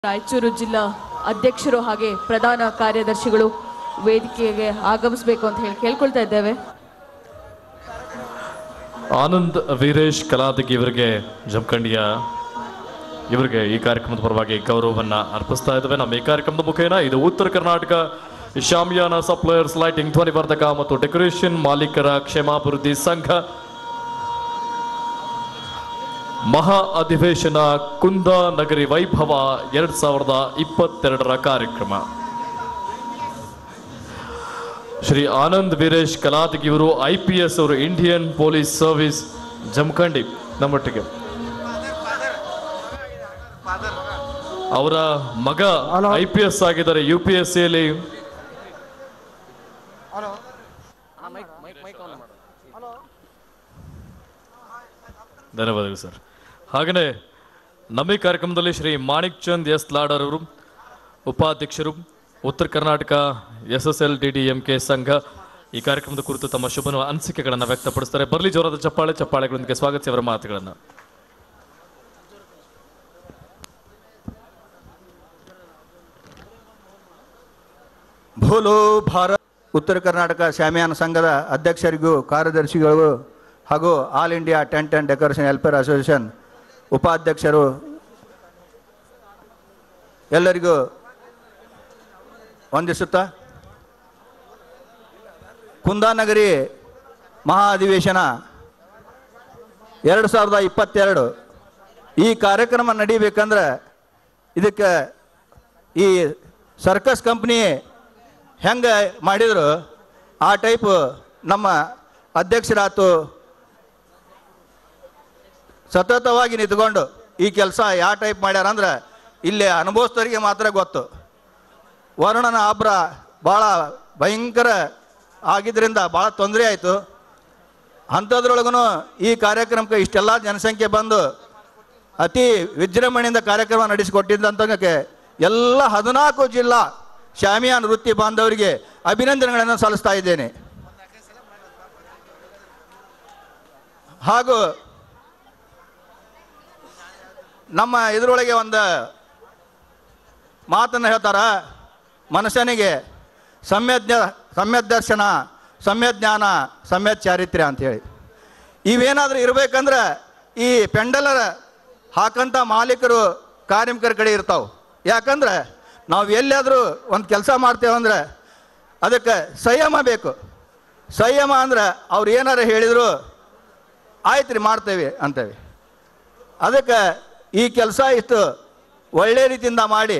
ರಾಯಚೂರು ಜಿಲ್ಲಾ ಅಧ್ಯಕ್ಷರು ಹಾಗೆ ಪ್ರಧಾನ ಕಾರ್ಯದರ್ಶಿಗಳು ವೇದಿಕೆಗೆ ಆಗಮಿಸಬೇಕು ಅಂತ ಹೇಳಿ ಕೇಳ್ಕೊಳ್ತಾ ಇದ್ದೇವೆ ಆನಂದ್ ವೀರೇಶ್ ಕಲಾದಗಿ ಇವರಿಗೆ ಜಮಖಂಡಿಯ ಇವರಿಗೆ ಈ ಕಾರ್ಯಕ್ರಮದ ಪರವಾಗಿ ಗೌರವವನ್ನ ಅರ್ಪಿಸ್ತಾ ಇದ್ದೇವೆ ನಮ್ಮ ಈ ಕಾರ್ಯಕ್ರಮದ ಮುಖೇನ ಇದು ಉತ್ತರ ಕರ್ನಾಟಕ ಶಾಮಿಯಾನ ಸಪ್ಲೈಯರ್ಸ್ ಲೈಟಿಂಗ್ ಧ್ವನಿವರ್ಧಕ ಮತ್ತು ಡೆಕೋರೇಷನ್ ಮಾಲೀಕರ ಕ್ಷೇಮಾಭಿವೃದ್ಧಿ ಸಂಘ ಮಹಾ ಅಧಿವೇಶನ ಕುಂದ ನಗರಿ ವೈಭವ ಎರಡ್ ಸಾವಿರದ ಇಪ್ಪತ್ತೆರಡರ ಕಾರ್ಯಕ್ರಮ ಶ್ರೀ ಆನಂದ್ ವೀರೇಶ್ ಕಲಾದಗಿ ಇವರು ಐ ಪಿ ಎಸ್ ಅವರು ಇಂಡಿಯನ್ ಪೊಲೀಸ್ ಸರ್ವಿಸ್ ಜಮಖಂಡಿ ನಮ್ಮೊಟ್ಟಿಗೆ ಅವರ ಮಗ ಐ ಪಿ ಎಸ್ ಆಗಿದ್ದಾರೆ ಯು ಪಿ ಎಸ್ ಸಿಯಲ್ಲಿ ಧನ್ಯವಾದಗಳು ಸರ್ ಹಾಗೆಯೇ ನಮ್ಮ ಈ ಕಾರ್ಯಕ್ರಮದಲ್ಲಿ ಶ್ರೀ ಮಾಣಿಕ್ ಚಂದ್ ಎಸ್ ಲಾಡರ್ ಅವರು ಉಪಾಧ್ಯಕ್ಷರು Uttara Karnataka S S L D D M K ಸಂಘ ಈ ಕಾರ್ಯಕ್ರಮದ ಕುರಿತು ತಮ್ಮ ಶುಭ ಅನಿಸಿಕೆಗಳನ್ನು ವ್ಯಕ್ತಪಡಿಸ್ತಾರೆ ಬರಲಿ ಜೋರಾದ ಚಪ್ಪಾಳೆ ಚಪ್ಪಾಳೆಗಳೊಂದಿಗೆ ಸ್ವಾಗತಿಸಿ ಅವರ ಮಾತುಗಳನ್ನು ಭೂಲು ಭಾರತ್ ಉತ್ತರ ಕರ್ನಾಟಕ ಶಾಮಿಯಾನ ಸಂಘದ ಅಧ್ಯಕ್ಷರಿಗೂ ಕಾರ್ಯದರ್ಶಿಗಳಿಗೂ ಹಾಗೂ All India tent and decoration welfare association ಉಪಾಧ್ಯಕ್ಷರು ಎಲ್ಲರಿಗೂ ವಂದಿಸುತ್ತಾ ಕುಂದಾನಗರಿ ಮಹಾ ಅಧಿವೇಶನ ಎರಡು ಸಾವಿರದ ಇಪ್ಪತ್ತೆರಡು ಈ ಕಾರ್ಯಕ್ರಮ ನಡೀಬೇಕಂದ್ರೆ ಇದಕ್ಕೆ ಈ ಸರ್ಕಸ್ ಕಂಪ್ನಿ ಹೆಂಗೆ ಮಾಡಿದ್ರು ಆ ಟೈಪ್ ನಮ್ಮ ಅಧ್ಯಕ್ಷರಾತು ಸತತವಾಗಿ ನಿಂತ್ಕೊಂಡು ಈ ಕೆಲಸ ಯಾವ ಟೈಪ್ ಮಾಡ್ಯಾರ ಅಂದ್ರೆ ಇಲ್ಲಿ ಅನುಭವಿಸ್ತರಿಗೆ ಮಾತ್ರ ಗೊತ್ತು ವರ್ಣನ ಆಬ್ರ ಭಾಳ ಭಯಂಕರ ಆಗಿದ್ದರಿಂದ ಭಾಳ ತೊಂದರೆ ಆಯಿತು ಅಂಥದ್ರೊಳಗೂ ಈ ಕಾರ್ಯಕ್ರಮಕ್ಕೆ ಇಷ್ಟೆಲ್ಲ ಜನಸಂಖ್ಯೆ ಬಂದು ಅತಿ ವಿಜೃಂಭಣೆಯಿಂದ ಕಾರ್ಯಕ್ರಮ ನಡೆಸಿಕೊಟ್ಟಿದ್ದಂತಕ್ಕೆ ಎಲ್ಲ ಹದಿನಾಲ್ಕು ಜಿಲ್ಲಾ ಶಾಮಿಯಾನ್ ವೃತ್ತಿ ಬಾಂಧವರಿಗೆ ಅಭಿನಂದನೆಗಳನ್ನು ಸಲ್ಲಿಸ್ತಾ ಇದ್ದೇನೆ ಹಾಗೂ ನಮ್ಮ ಇದರೊಳಗೆ ಒಂದು ಮಾತನ್ನು ಹೇಳ್ತಾರ ಮನುಷ್ಯನಿಗೆ ಸಮ್ಯಜ್ಞ ಸಮ್ಯದರ್ಶನ ಸಮ್ಯಜ್ಞಾನ ಸಮ್ಯ ಚಾರಿತ್ರ್ಯ ಅಂಥೇಳಿ ಇವೇನಾದರೂ ಇರಬೇಕಂದ್ರೆ ಈ ಪೆಂಡಲರ ಹಾಕಂಥ ಮಾಲೀಕರು ಕಾರ್ಮಿಕರ ಕಡೆ ಇರ್ತಾವೆ ಯಾಕಂದ್ರೆ ನಾವು ಎಲ್ಲಾದರೂ ಒಂದು ಕೆಲಸ ಮಾಡ್ತೇವಂದ್ರೆ ಅದಕ್ಕೆ ಸಂಯಮ ಬೇಕು ಸಂಯಮ ಅಂದ್ರೆ ಅವ್ರು ಏನಾರು ಹೇಳಿದ್ರು ಆಯ್ತು ರೀ ಮಾಡ್ತೇವೆ ಅಂತೇವೆ ಅದಕ್ಕೆ ಈ ಕೆಲಸ ಇಷ್ಟು ಒಳ್ಳೆ ರೀತಿಯಿಂದ ಮಾಡಿ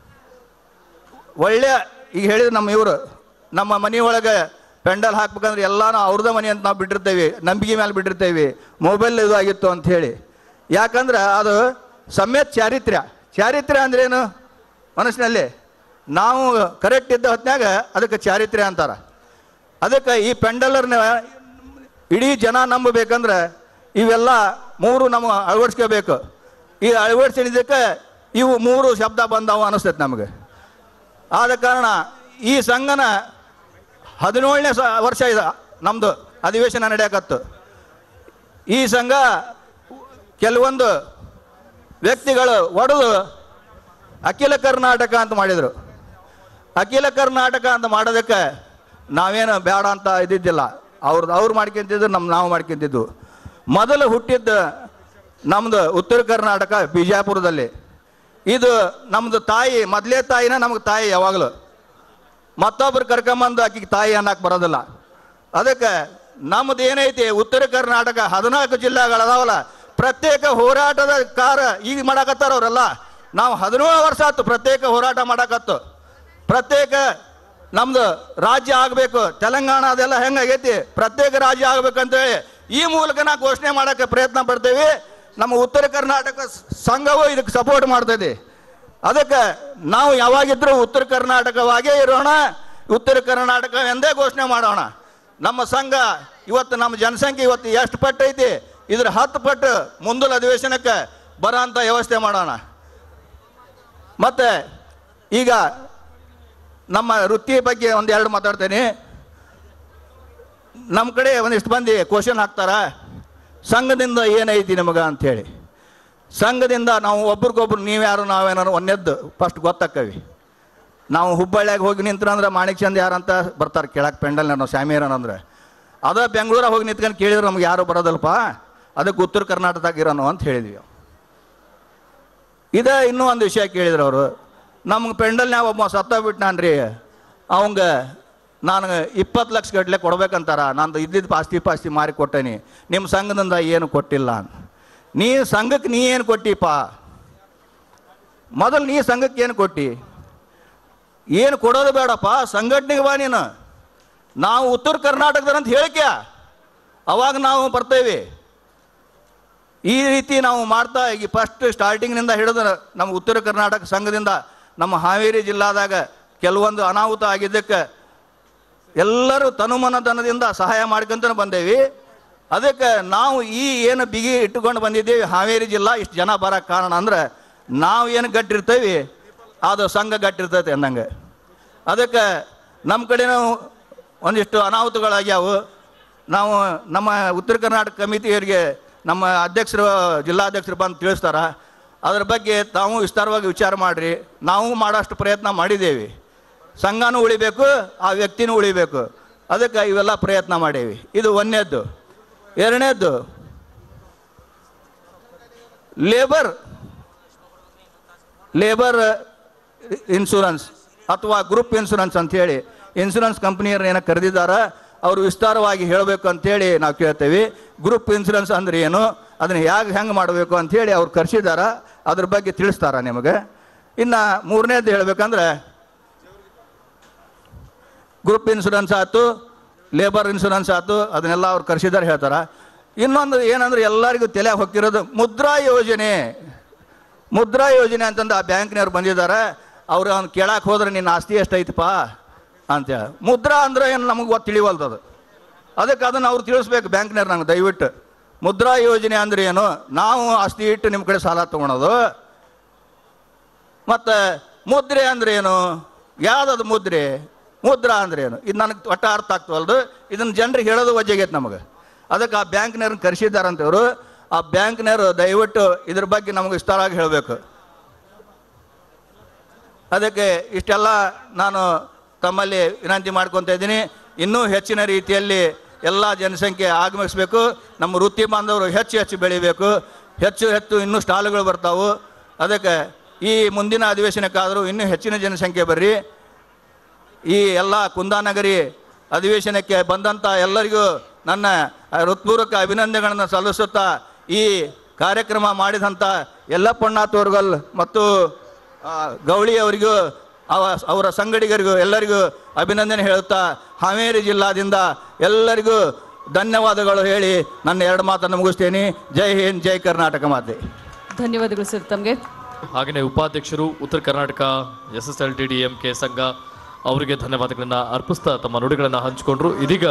ಒಳ್ಳೆ ಈಗ ಹೇಳಿದ್ರು ನಮ್ಮ ಇವರು ನಮ್ಮ ಮನೆಯೊಳಗೆ ಪೆಂಡಲ್ ಹಾಕ್ಬೇಕಂದ್ರೆ ಎಲ್ಲಾನು ಅವ್ರದ್ದೇ ಮನೆ ಅಂತ ನಾವು ಬಿಟ್ಟಿರ್ತೇವೆ ನಂಬಿಕೆ ಮೇಲೆ ಬಿಟ್ಟಿರ್ತೇವೆ ಮೊಬೈಲ್ ಇದು ಆಗಿತ್ತು ಅಂತ ಹೇಳಿ ಯಾಕಂದ್ರೆ ಅದು ಸಮ್ಯ ಚಾರಿತ್ರ್ಯ ಚಾರಿತ್ರ್ಯ ಅಂದ್ರೇನು ಮನಸ್ಸಿನಲ್ಲಿ ನಾವು ಕರೆಕ್ಟ್ ಇದ್ದ ಹೊತ್ನ್ಯಾಗ ಅದಕ್ಕೆ ಚಾರಿತ್ರ್ಯ ಅಂತಾರೆ ಅದಕ್ಕೆ ಈ ಪೆಂಡಲರ್ನ ಇಡೀ ಜನ ನಂಬಬೇಕಂದ್ರೆ ಇವೆಲ್ಲ ಮೂರು ನಮ್ಮ ಅಳವಡಿಸ್ಕೋಬೇಕು ಈ ಅಳವಡಿಸಿದ್ದಕ್ಕೆ ಇವು ಮೂರು ಶಬ್ದ ಬಂದವು ಅನಿಸ್ತೈತೆ ನಮಗೆ ಆದ ಕಾರಣ ಈ ಸಂಘನ ಹದಿನೇಳನೇ ಸ ವರ್ಷ ಇದೆ ನಮ್ಮದು ಅಧಿವೇಶನ ನಡೆಯಕತ್ತು ಈ ಸಂಘ ಕೆಲವೊಂದು ವ್ಯಕ್ತಿಗಳು ಒಡೆದು ಅಖಿಲ ಕರ್ನಾಟಕ ಅಂತ ಮಾಡಿದರು ಅಖಿಲ ಕರ್ನಾಟಕ ಅಂತ ಮಾಡೋದಕ್ಕೆ ನಾವೇನು ಬೇಡ ಅಂತ ಇದ್ದಿದ್ದಿಲ್ಲ ಅವ್ರದ್ದು ಅವ್ರು ಮಾಡ್ಕೊಂತಿದ್ರು ನಮ್ಮ ನಾವು ಮಾಡ್ಕೊಂತಿದ್ವು ಮೊದಲು ಹುಟ್ಟಿದ್ದು ನಮ್ಮದು ಉತ್ತರ ಕರ್ನಾಟಕ ಬಿಜಾಪುರದಲ್ಲಿ ಇದು ನಮ್ಮದು ತಾಯಿ ಮೊದಲೇ ತಾಯಿನ ನಮಗೆ ತಾಯಿ ಯಾವಾಗಲೂ ಮತ್ತೊಬ್ರು ಕರ್ಕೊಂಬಂದು ಆಕಿಗೆ ತಾಯಿ ಅನ್ನಕ್ಕೆ ಬರೋದಿಲ್ಲ ಅದಕ್ಕೆ ನಮ್ದು ಏನೈತಿ ಉತ್ತರ ಕರ್ನಾಟಕ ಹದಿನಾಲ್ಕು ಜಿಲ್ಲೆಗಳದಾವಲ್ಲ ಪ್ರತ್ಯೇಕ ಹೋರಾಟದ ಕಾರ ಈಗ ಮಾಡಕತ್ತಾರ ಅವರೆಲ್ಲ ನಾವು ಹದಿನೇಳು ವರ್ಷ ಆಯ್ತು ಪ್ರತ್ಯೇಕ ಹೋರಾಟ ಮಾಡಕತ್ತು ಪ್ರತ್ಯೇಕ ನಮ್ದು ರಾಜ್ಯ ಆಗಬೇಕು ತೆಲಂಗಾಣ ಅದೆಲ್ಲ ಹೆಂಗಾಗೈತಿ ಪ್ರತ್ಯೇಕ ರಾಜ್ಯ ಆಗ್ಬೇಕಂತೇಳಿ ಈ ಮೂಲಕ ನಾವು ಘೋಷಣೆ ಮಾಡೋಕ್ಕೆ ಪ್ರಯತ್ನ ಪಡ್ತೇವೆ ನಮ್ಮ ಉತ್ತರ ಕರ್ನಾಟಕ ಸ- ಸಂಘವು ಇದಕ್ಕೆ ಸಪೋರ್ಟ್ ಮಾಡ್ತದೆ ಅದಕ್ಕೆ ನಾವು ಯಾವಾಗಿದ್ರೂ ಉತ್ತರ ಕರ್ನಾಟಕವಾಗೇ ಇರೋಣ ಉತ್ತರ ಕರ್ನಾಟಕ ಎಂದೇ ಘೋಷಣೆ ಮಾಡೋಣ ನಮ್ಮ ಸಂಘ ಇವತ್ತು ನಮ್ಮ ಜನಸಂಖ್ಯೆ ಇವತ್ತು ಎಷ್ಟು ಪಟ್ಟು ಐತಿ ಇದ್ರ ಹತ್ತು ಪಟ್ಟು ಮುಂದಲ ಅಧಿವೇಶನಕ್ಕೆ ಬರೋಂಥ ವ್ಯವಸ್ಥೆ ಮಾಡೋಣ ಮತ್ತು ಈಗ ನಮ್ಮ ವೃತ್ತಿ ಬಗ್ಗೆ ಒಂದೆರಡು ಮಾತಾಡ್ತೇನೆ ನಮ್ಮ ಕಡೆ ಒಂದಿಷ್ಟು ಮಂದಿ ಕ್ವಶನ್ ಹಾಕ್ತಾರ ಸಂಘದಿಂದ ಏನೈತಿ ನಿಮಗೆ ಅಂಥೇಳಿ ಸಂಘದಿಂದ ನಾವು ಒಬ್ರಿಗೊಬ್ರು ನೀವ್ಯಾರು ನಾವೇನಾರು ಒಂದೇದ್ದು ಫಸ್ಟ್ ಗೊತ್ತಾಕವಿ ನಾವು ಹುಬ್ಬಳ್ಳಿಯಾಗ ಹೋಗಿ ನಿಂತ್ರಂದ್ರೆ ಮಾಣಿಕ್ ಚಂದ್ ಯಾರಂತ ಬರ್ತಾರೆ ಕೇಳಕ್ಕೆ ಪೆಂಡಲ್ ನಾವು ಸ್ಯಾಮಿಯರನ್ ಅಂದ್ರೆ ಅದ ಬೆಂಗಳೂರಾಗ ಹೋಗಿ ನಿಂತ್ಕೊಂಡು ಕೇಳಿದ್ರೆ ನಮ್ಗೆ ಯಾರು ಬರೋದಲ್ಪ ಅದಕ್ಕೆ ಉತ್ತರ ಕರ್ನಾಟಕದಾಗ ಇರೋನು ಅಂತ ಹೇಳಿದ್ವಿ ಇದೇ ಇನ್ನೂ ಒಂದು ವಿಷಯ ಕೇಳಿದ್ರು ಅವರು ನಮ್ಗೆ ಪೆಂಡಲ್ನ್ಯಾಗ ಒಬ್ಬ ಸತ್ತ ಬಿಟ್ನಾನ್ರಿ ಅವಂಗ ನಾನು ಇಪ್ಪತ್ತು ಲಕ್ಷ ಗಟ್ಟಲೆ ಕೊಡ್ಬೇಕಂತಾರ ನಂದು ಇದ್ದಿದ್ದು ಆಸ್ತಿ ಪಾಸ್ತಿ ಮಾರಿ ಕೊಟ್ಟೇನಿ ನಿಮ್ಮ ಸಂಘದಿಂದ ಏನು ಕೊಟ್ಟಿಲ್ಲ ಅಂತ ನೀ ಸಂಘಕ್ಕೆ ನೀ ಏನು ಕೊಟ್ಟಿಪ್ಪ ಮೊದಲು ನೀ ಸಂಘಕ್ಕೆ ಏನು ಕೊಟ್ಟಿ ಏನು ಕೊಡೋದು ಬೇಡಪ್ಪ ಸಂಘಟನೆಗೆ ಬಾ ನೀನು ನಾವು ಉತ್ತರ ಕರ್ನಾಟಕದಂತ ಹೇಳಿಕೆ ಅವಾಗ ನಾವು ಬರ್ತೇವೆ ಈ ರೀತಿ ನಾವು ಮಾಡ್ತಾ ಈಗ ಫಸ್ಟ್ ಸ್ಟಾರ್ಟಿಂಗ್ನಿಂದ ಹಿಡಿದು ನಮ್ಮ ಉತ್ತರ ಕರ್ನಾಟಕ ಸಂಘದಿಂದ ನಮ್ಮ ಹಾವೇರಿ ಜಿಲ್ಲಾದಾಗ ಕೆಲವೊಂದು ಅನಾಹುತ ಆಗಿದ್ದಕ್ಕೆ ಎಲ್ಲರೂ ತನುಮನ ಧನದಿಂದ ಸಹಾಯ ಮಾಡ್ಕೊಂತ ಬಂದೇವಿ ಅದಕ್ಕೆ ನಾವು ಈ ಏನು ಬಿಗಿ ಇಟ್ಟುಕೊಂಡು ಬಂದಿದ್ದೀವಿ ಹಾವೇರಿ ಜಿಲ್ಲಾ ಇಷ್ಟು ಜನ ಬರೋಕ್ಕೆ ಕಾರಣ ಅಂದ್ರೆ ನಾವು ಏನು ಗಟ್ಟಿರ್ತೇವೆ ಅದು ಸಂಘ ಗಟ್ಟಿರ್ತೈತೆ ಅಂದಂಗೆ ಅದಕ್ಕೆ ನಮ್ಮ ಕಡೆನೂ ಒಂದಿಷ್ಟು ಅನಾಹುತಗಳಾಗ್ಯಾವು ನಾವು ನಮ್ಮ ಉತ್ತರ ಕರ್ನಾಟಕ ಕಮಿಟಿಯವರಿಗೆ ನಮ್ಮ ಅಧ್ಯಕ್ಷರು ಜಿಲ್ಲಾಧ್ಯಕ್ಷರು ಬಂದು ತಿಳಿಸ್ತಾರ ಅದ್ರ ಬಗ್ಗೆ ತಾವು ವಿಸ್ತಾರವಾಗಿ ವಿಚಾರ ಮಾಡಿರಿ ನಾವು ಮಾಡೋಷ್ಟು ಪ್ರಯತ್ನ ಮಾಡಿದ್ದೇವೆ ಸಂಘನೂ ಉಳಿಬೇಕು ಆ ವ್ಯಕ್ತಿನೂ ಉಳಿಬೇಕು ಅದಕ್ಕೆ ಇವೆಲ್ಲ ಪ್ರಯತ್ನ ಮಾಡೇವಿ ಇದು ಒಂದನೇದ್ದು ಎರಡನೇದ್ದು ಲೇಬರ್ ಲೇಬರ್ ಇನ್ಶೂರೆನ್ಸ್ ಅಥವಾ ಗ್ರೂಪ್ ಇನ್ಶೂರೆನ್ಸ್ ಅಂತೇಳಿ ಇನ್ಶೂರೆನ್ಸ್ ಕಂಪ್ನಿಯವ್ರು ಏನೋ ಕರೆದಿದ್ದಾರೆ ಅವರು ವಿಸ್ತಾರವಾಗಿ ಹೇಳಬೇಕು ಅಂತೇಳಿ ನಾವು ಕೇಳ್ತೇವೆ ಗ್ರೂಪ್ ಇನ್ಶೂರೆನ್ಸ್ ಅಂದ್ರೆ ಏನು ಅದನ್ನು ಹೇಗೆ ಹೆಂಗೆ ಮಾಡಬೇಕು ಅಂಥೇಳಿ ಅವ್ರು ಕರೆಸಿದಾರ ಅದ್ರ ಬಗ್ಗೆ ತಿಳಿಸ್ತಾರ ನಿಮಗೆ ಇನ್ನು ಮೂರನೇದು ಹೇಳ್ಬೇಕಂದ್ರೆ ಗ್ರೂಪ್ ಇನ್ಶೂರೆನ್ಸ್ ಆಯ್ತು ಲೇಬರ್ ಇನ್ಶೂರೆನ್ಸ್ ಆಯ್ತು ಅದನ್ನೆಲ್ಲ ಅವ್ರು ಕರೆಸಿದಾರೆ ಹೇಳ್ತಾರೆ ಇನ್ನೊಂದು ಏನಂದ್ರೆ ಎಲ್ಲರಿಗೂ ತಲೆ ಹೊಕ್ಕಿರೋದು ಮುದ್ರಾ ಯೋಜನೆ ಮುದ್ರಾ ಯೋಜನೆ ಅಂತಂದು ಆ ಬ್ಯಾಂಕ್ನವ್ರು ಬಂದಿದ್ದಾರೆ ಅವ್ರು ಅವ್ನು ಕೇಳಕ್ಕೆ ಹೋದ್ರೆ ನಿನ್ನ ಆಸ್ತಿ ಎಷ್ಟೈತಪ್ಪ ಅಂತ ಮುದ್ರಾ ಅಂದ್ರೆ ಏನು ನಮಗೆ ಗೊತ್ತು ತಿಳಿವಲ್ದು ಅದು ಅದಕ್ಕೆ ಅದನ್ನು ಅವ್ರು ತಿಳಿಸ್ಬೇಕು ಬ್ಯಾಂಕ್ನವ್ರು ನಂಗೆ ದಯವಿಟ್ಟು ಮುದ್ರಾ ಯೋಜನೆ ಅಂದ್ರೆ ಏನು ನಾವು ಆಸ್ತಿ ಇಟ್ಟು ನಿಮ್ಮ ಕಡೆ ಸಾಲ ತೊಗೊಳೋದು ಮತ್ತು ಮುದ್ರೆ ಅಂದ್ರೆ ಏನು ಯಾವ್ದದು ಮುದ್ರೆ ಮುದ್ರಾ ಅಂದ್ರೆ ಏನು ಇದು ನನಗೆ ಒಟ್ಟ ಅರ್ಥ ಆಗ್ತವಲ್ದು ಇದನ್ನು ಜನರಿಗೆ ಹೇಳೋದು ವಜ್ಜಾಗೈತೆ ನಮಗೆ ಅದಕ್ಕೆ ಆ ಬ್ಯಾಂಕ್ನವ್ರನ್ನ ಕರೆಸಿದ್ದಾರಂತವ್ರು ಆ ಬ್ಯಾಂಕ್ನವರು ದಯವಿಟ್ಟು ಇದ್ರ ಬಗ್ಗೆ ನಮಗೆ ವಿಸ್ತಾರವಾಗಿ ಹೇಳಬೇಕು ಅದಕ್ಕೆ ಇಷ್ಟೆಲ್ಲ ನಾನು ತಮ್ಮಲ್ಲಿ ವಿನಂತಿ ಮಾಡ್ಕೊತಾ ಇದ್ದೀನಿ ಇನ್ನೂ ಹೆಚ್ಚಿನ ರೀತಿಯಲ್ಲಿ ಎಲ್ಲ ಜನಸಂಖ್ಯೆ ಆಗಮಿಸಬೇಕು ನಮ್ಮ ವೃತ್ತಿ ಬಾಂಧವರು ಹೆಚ್ಚು ಹೆಚ್ಚು ಬೆಳಿಬೇಕು ಹೆಚ್ಚು ಹೆಚ್ಚು ಇನ್ನೂ ಸ್ಟಾಲ್ಗಳು ಬರ್ತಾವು ಅದಕ್ಕೆ ಈ ಮುಂದಿನ ಅಧಿವೇಶನಕ್ಕಾದರೂ ಇನ್ನೂ ಹೆಚ್ಚಿನ ಜನಸಂಖ್ಯೆ ಬರ್ರಿ ಈ ಎಲ್ಲ ಕುಂದಾನಗರಿ ಅಧಿವೇಶನಕ್ಕೆ ಬಂದಂಥ ಎಲ್ಲರಿಗೂ ನನ್ನ ಹೃತ್ಪೂರ್ವಕ ಅಭಿನಂದನೆಗಳನ್ನು ಸಲ್ಲಿಸುತ್ತಾ ಈ ಕಾರ್ಯಕ್ರಮ ಮಾಡಿದಂಥ ಯಲ್ಲಪ್ಪಣ್ಣ ತೋರ್ಗಲ್ ಮತ್ತು ಆ, ಗೌಳಿ ಅವರಿಗೂ ಅವ ಅವರ ಸಂಗಡಿಗರಿಗೂ ಎಲ್ಲರಿಗೂ ಅಭಿನಂದನೆ ಹೇಳುತ್ತಾ ಹಾವೇರಿ ಜಿಲ್ಲಾದಿಂದ ಎಲ್ಲರಿಗೂ ಧನ್ಯವಾದಗಳು ಹೇಳಿ ನನ್ನ ಎರಡು ಮಾತನ್ನು ಮುಗಿಸ್ತೇನೆ ಜೈ ಹಿಂದ್ ಜೈ ಕರ್ನಾಟಕ ಮಾತೆ ಧನ್ಯವಾದಗಳು ಸರ್ ತಮಗೆ ಹಾಗೆಯೇ ಉಪಾಧ್ಯಕ್ಷರು Uttara Karnataka S S L T D M K ಸಂಘ ಅವರಿಗೆ ಧನ್ಯವಾದಗಳನ್ನ ಅರ್ಪಿಸ್ತಾ ತಮ್ಮ ನುಡಿಗಳನ್ನ ಹಂಚಿಕೊಂಡ್ರು ಇದೀಗ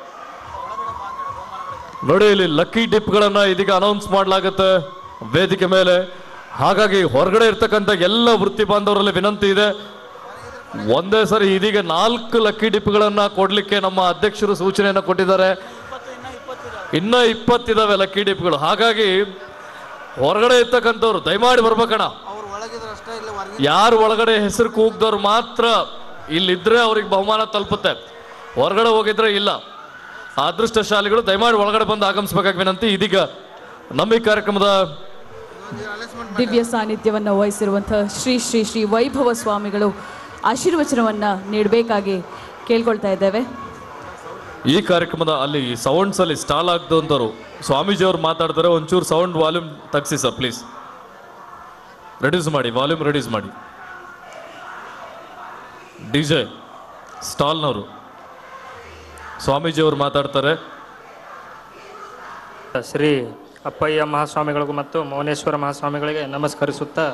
ನೋಡಿ ಇಲ್ಲಿ ಲಕ್ಕಿ ಡಿಪ್ಗಳನ್ನ ಇದೀಗ ಅನೌನ್ಸ್ ಮಾಡಲಾಗುತ್ತೆ ವೇದಿಕೆ ಮೇಲೆ ಹಾಗಾಗಿ ಹೊರಗಡೆ ಇರ್ತಕ್ಕಂಥ ಎಲ್ಲ ವೃತ್ತಿ ಬಾಂಧವರಲ್ಲಿ ವಿನಂತಿ ಇದೆ ಒಂದೇ ಸರಿ ಇದೀಗ ನಾಲ್ಕು ಲಕ್ಕಿ ಡಿಪ್ಗಳನ್ನ ಕೊಡ್ಲಿಕ್ಕೆ ನಮ್ಮ ಅಧ್ಯಕ್ಷರು ಸೂಚನೆಯನ್ನ ಕೊಟ್ಟಿದ್ದಾರೆ ಇನ್ನ ಇಪ್ಪತ್ತಿದಾವೆ ಲಕ್ಕಿ ಡಿಪ್ಗಳು ಹಾಗಾಗಿ ಹೊರಗಡೆ ಇರ್ತಕ್ಕಂಥವ್ರು ದಯಮಾಡಿ ಬರ್ಬೇಕಣ್ಣ ಯಾರು ಒಳಗಡೆ ಹೆಸರು ಕೂಗ್ದವ್ರು ಮಾತ್ರ ಇಲ್ಲಿದ್ರೆ ಅವ್ರಿಗೆ ಬಹುಮಾನ ತಲುಪುತ್ತೆ ಹೊರಗಡೆ ಹೋಗಿದ್ರೆ ಇಲ್ಲ ಅದೃಷ್ಟಶಾಲಿಗಳು ದಯಮಾಡಿ ಒಳಗಡೆ ಬಂದು ಆಗಮಿಸ್ಬೇಕಾಗಿ ವಿನಂತಿ ಇದೀಗ ನಮ್ಮ ಈ ಕಾರ್ಯಕ್ರಮದ ದಿವ್ಯ ಸಾನ್ನಿಧ್ಯವನ್ನು ವಹಿಸಿರುವಂತಹ ಶ್ರೀ ಶ್ರೀ ಶ್ರೀ ವೈಭವ ಸ್ವಾಮಿಗಳು ಆಶೀರ್ವಚನವನ್ನ ನೀಡಬೇಕಾಗಿ ಕೇಳ್ಕೊಳ್ತಾ ಇದ್ದೇವೆ ಈ ಕಾರ್ಯಕ್ರಮದ ಅಲ್ಲಿ ಸೌಂಡ್ಸ್ ಅಲ್ಲಿ ಸ್ಟಾಲ್ ಆಗ್ದಂಥವ್ರು ಸ್ವಾಮೀಜಿ ಅವ್ರು ಮಾತಾಡ್ತಾರೆ ಒಂಚೂರು ಸೌಂಡ್ ವಾಲ್ಯೂಮ್ ತಗ್ಸಿ ಸರ್ ಪ್ಲೀಸ್ ರೆಡ್ಯೂಸ್ ಮಾಡಿ ವಾಲ್ಯೂಮ್ ರೆಡ್ಯೂಸ್ ಮಾಡಿ ಡಿ ಜೆ ಸ್ಟಾಲ್ನವರು ಸ್ವಾಮೀಜಿ ಅವರು ಮಾತಾಡ್ತಾರೆ ಶ್ರೀ ಅಪ್ಪಯ್ಯ ಮಹಾಸ್ವಾಮಿಗಳಿಗೂ ಮತ್ತು ಮೌನೇಶ್ವರ ಮಹಾಸ್ವಾಮಿಗಳಿಗೆ ನಮಸ್ಕರಿಸುತ್ತಾ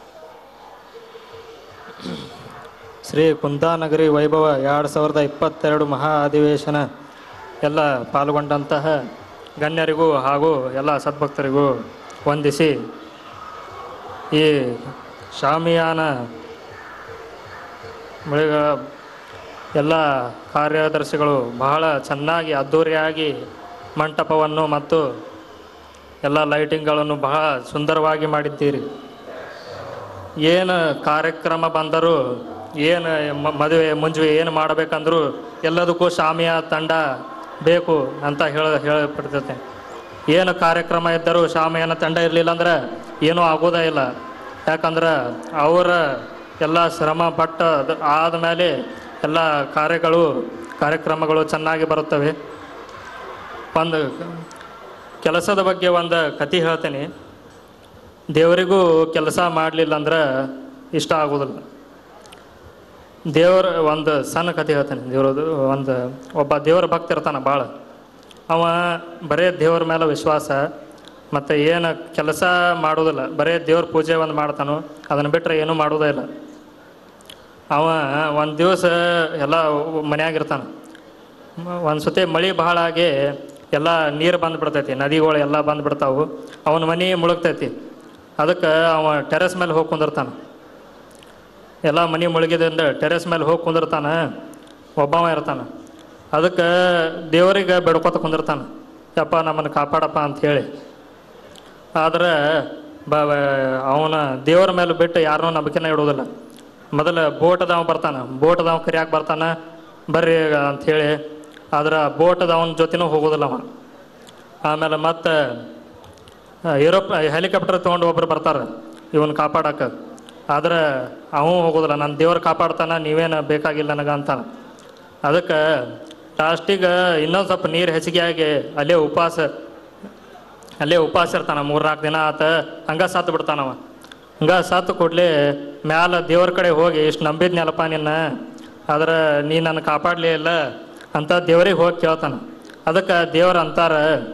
ಶ್ರೀ ಕುಂದಾನಗರಿ ವೈಭವ ಎರಡು ಸಾವಿರದ ಇಪ್ಪತ್ತೆರಡು ಮಹಾ ಅಧಿವೇಶನ ಎಲ್ಲ ಪಾಲ್ಗೊಂಡಂತಹ ಗಣ್ಯರಿಗೂ ಹಾಗೂ ಎಲ್ಲ ಸದ್ಭಕ್ತರಿಗೂ ವಂದಿಸಿ ಈ ಶಾಮಿಯಾನ ಮಳೆಗಳ ಎಲ್ಲ ಕಾರ್ಯದರ್ಶಿಗಳು ಬಹಳ ಚೆನ್ನಾಗಿ ಅದ್ಧೂರಿಯಾಗಿ ಮಂಟಪವನ್ನು ಮತ್ತು ಎಲ್ಲ ಲೈಟಿಂಗ್ಗಳನ್ನು ಬಹಳ ಸುಂದರವಾಗಿ ಮಾಡಿದ್ದೀರಿ ಏನು ಕಾರ್ಯಕ್ರಮ ಬಂದರೂ ಏನು ಮ- ಮದುವೆ ಮುಂಜುವೆ ಏನು ಮಾಡಬೇಕಂದ್ರೂ ಎಲ್ಲದಕ್ಕೂ ಶಾಮಿಯ ತಂಡ ಬೇಕು ಅಂತ ಹೇಳ ಹೇಳಪಡ್ತೈತೆ ಏನು ಕಾರ್ಯಕ್ರಮ ಇದ್ದರೂ ಶಾಮಿಯಾನ ತಂಡ ಇರಲಿಲ್ಲ ಅಂದ್ರೆ ಏನೂ ಆಗೋದೇ ಇಲ್ಲ ಯಾಕಂದ್ರೆ ಅವರ ಎಲ್ಲ ಶ್ರಮ ಪಟ್ಟ ಆದಮೇಲೆ ಎಲ್ಲ ಕಾರ್ಯಗಳು ಕಾರ್ಯಕ್ರಮಗಳು ಚೆನ್ನಾಗಿ ಬರುತ್ತವೆ ಒಂದು ಕೆಲಸದ ಬಗ್ಗೆ ಒಂದು ಕತೆ ಹೇಳ್ತೀನಿ ದೇವರಿಗೂ ಕೆಲಸ ಮಾಡಲಿಲ್ಲ ಅಂದ್ರೆ ಇಷ್ಟ ಆಗೋದಿಲ್ಲ ದೇವರ ಒಂದು ಸಣ್ಣ ಕತೆ ಹೇಳ್ತಾನೆ ದೇವ್ರದ್ದು ಒಂದು ಒಬ್ಬ ದೇವರ ಭಕ್ತ ಇರ್ತಾನೆ ಭಾಳ ಅವ ಬರೇ ದೇವ್ರ ಮೇಲೆ ವಿಶ್ವಾಸ ಮತ್ತು ಏನು ಕೆಲಸ ಮಾಡೋದಿಲ್ಲ ಬರೇ ದೇವ್ರ ಪೂಜೆ ಒಂದು ಮಾಡ್ತಾನೋ ಅದನ್ನು ಬಿಟ್ಟರೆ ಏನೂ ಮಾಡೋದೇ ಇಲ್ಲ ಅವ ಒಂದು ದಿವಸ ಎಲ್ಲ ಮನ್ಯಾಗಿರ್ತಾನೆ ಒಂದು ಸತಿ ಮಳೆ ಬಹಳ ಆಗಿ ಎಲ್ಲ ನೀರು ಬಂದ್ಬಿಡ್ತೈತಿ ನದಿಗಳು ಎಲ್ಲ ಬಂದ್ಬಿಡ್ತಾವು ಅವನ ಮನೆ ಮುಳುಗ್ತೈತಿ ಅದಕ್ಕೆ ಅವ ಟೆರೆಸ್ ಮೇಲೆ ಹೋಗಿ ಕುಂದಿರ್ತಾನೆ ಎಲ್ಲ ಮನೆ ಮುಳುಗಿದಿಂದ ಟೆರೆಸ್ ಮೇಲೆ ಹೋಗಿ ಕುಂದಿರ್ತಾನೆ ಒಬ್ಬವ ಇರ್ತಾನೆ ಅದಕ್ಕೆ ದೇವರಿಗೆ ಬೆಡ್ಕೊತ ಕುಂದಿರ್ತಾನೆ ಯಪ್ಪ ನಮ್ಮನ್ನು ಕಾಪಾಡಪ್ಪ ಅಂತ ಹೇಳಿ ಆದ್ರೆ ಬ ಅವನ ದೇವರ ಮೇಲೆ ಬಿಟ್ಟು ಯಾರನ್ನೂ ನಂಬಿಕೆನ ಇಡೋದಿಲ್ಲ ಮೊದಲು ಬೋಟದವ ಬರ್ತಾನೆ ಬೋಟದವ ಕರಿಯಾಕೆ ಬರ್ತಾನೆ ಬರ್ರಿ ಅಂಥೇಳಿ ಆದ್ರೆ ಬೋಟದವನ ಜೊತೆನೂ ಹೋಗೋದಿಲ್ಲ ಅವ ಆಮೇಲೆ ಮತ್ತೆ ಏರೋಪ್ ಹೆಲಿಕಾಪ್ಟರ್ ತೊಗೊಂಡು ಒಬ್ರು ಬರ್ತಾರೆ ಇವನ್ ಕಾಪಾಡಕ್ಕೆ ಆದ್ರೆ ಅವ ಹೋಗೋದಿಲ್ಲ ನನ್ನ ದೇವ್ರು ಕಾಪಾಡ್ತಾನ ನೀವೇನು ಬೇಕಾಗಿಲ್ಲ ನನಗೆ ಅಂತಾನೆ ಅದಕ್ಕೆ ಲಾಸ್ಟಿಗೆ ಇನ್ನೊಂದು ಸ್ವಲ್ಪ ನೀರು ಹೆಚ್ಚಿಗೆ ಆಗಿ ಅಲ್ಲೇ ಉಪವಾಸ ಅಲ್ಲೇ ಉಪವಾಸ ಇರ್ತಾನ ಮೂರ್ನಾಲ್ಕು ದಿನ ಆತ ಹಂಗ ಸತ್ತು ಬಿಡ್ತಾನವ ಹಂಗ ಸತ್ತು ಕೂಡಲೇ ಮ್ಯಾಲ ದೇವ್ರ ಕಡೆ ಹೋಗಿ ಇಷ್ಟು ನಂಬಿದ್ನಲ್ಲಪ್ಪ ನಿನ್ನ ಆದ್ರೆ ನೀ ನನ್ನ ಕಾಪಾಡಲೇ ಇಲ್ಲ ಅಂತ ದೇವ್ರಿಗೆ ಹೋಗಿ ಕೇಳ್ತಾನ ಅದಕ್ಕೆ ದೇವ್ರ ಅಂತಾರ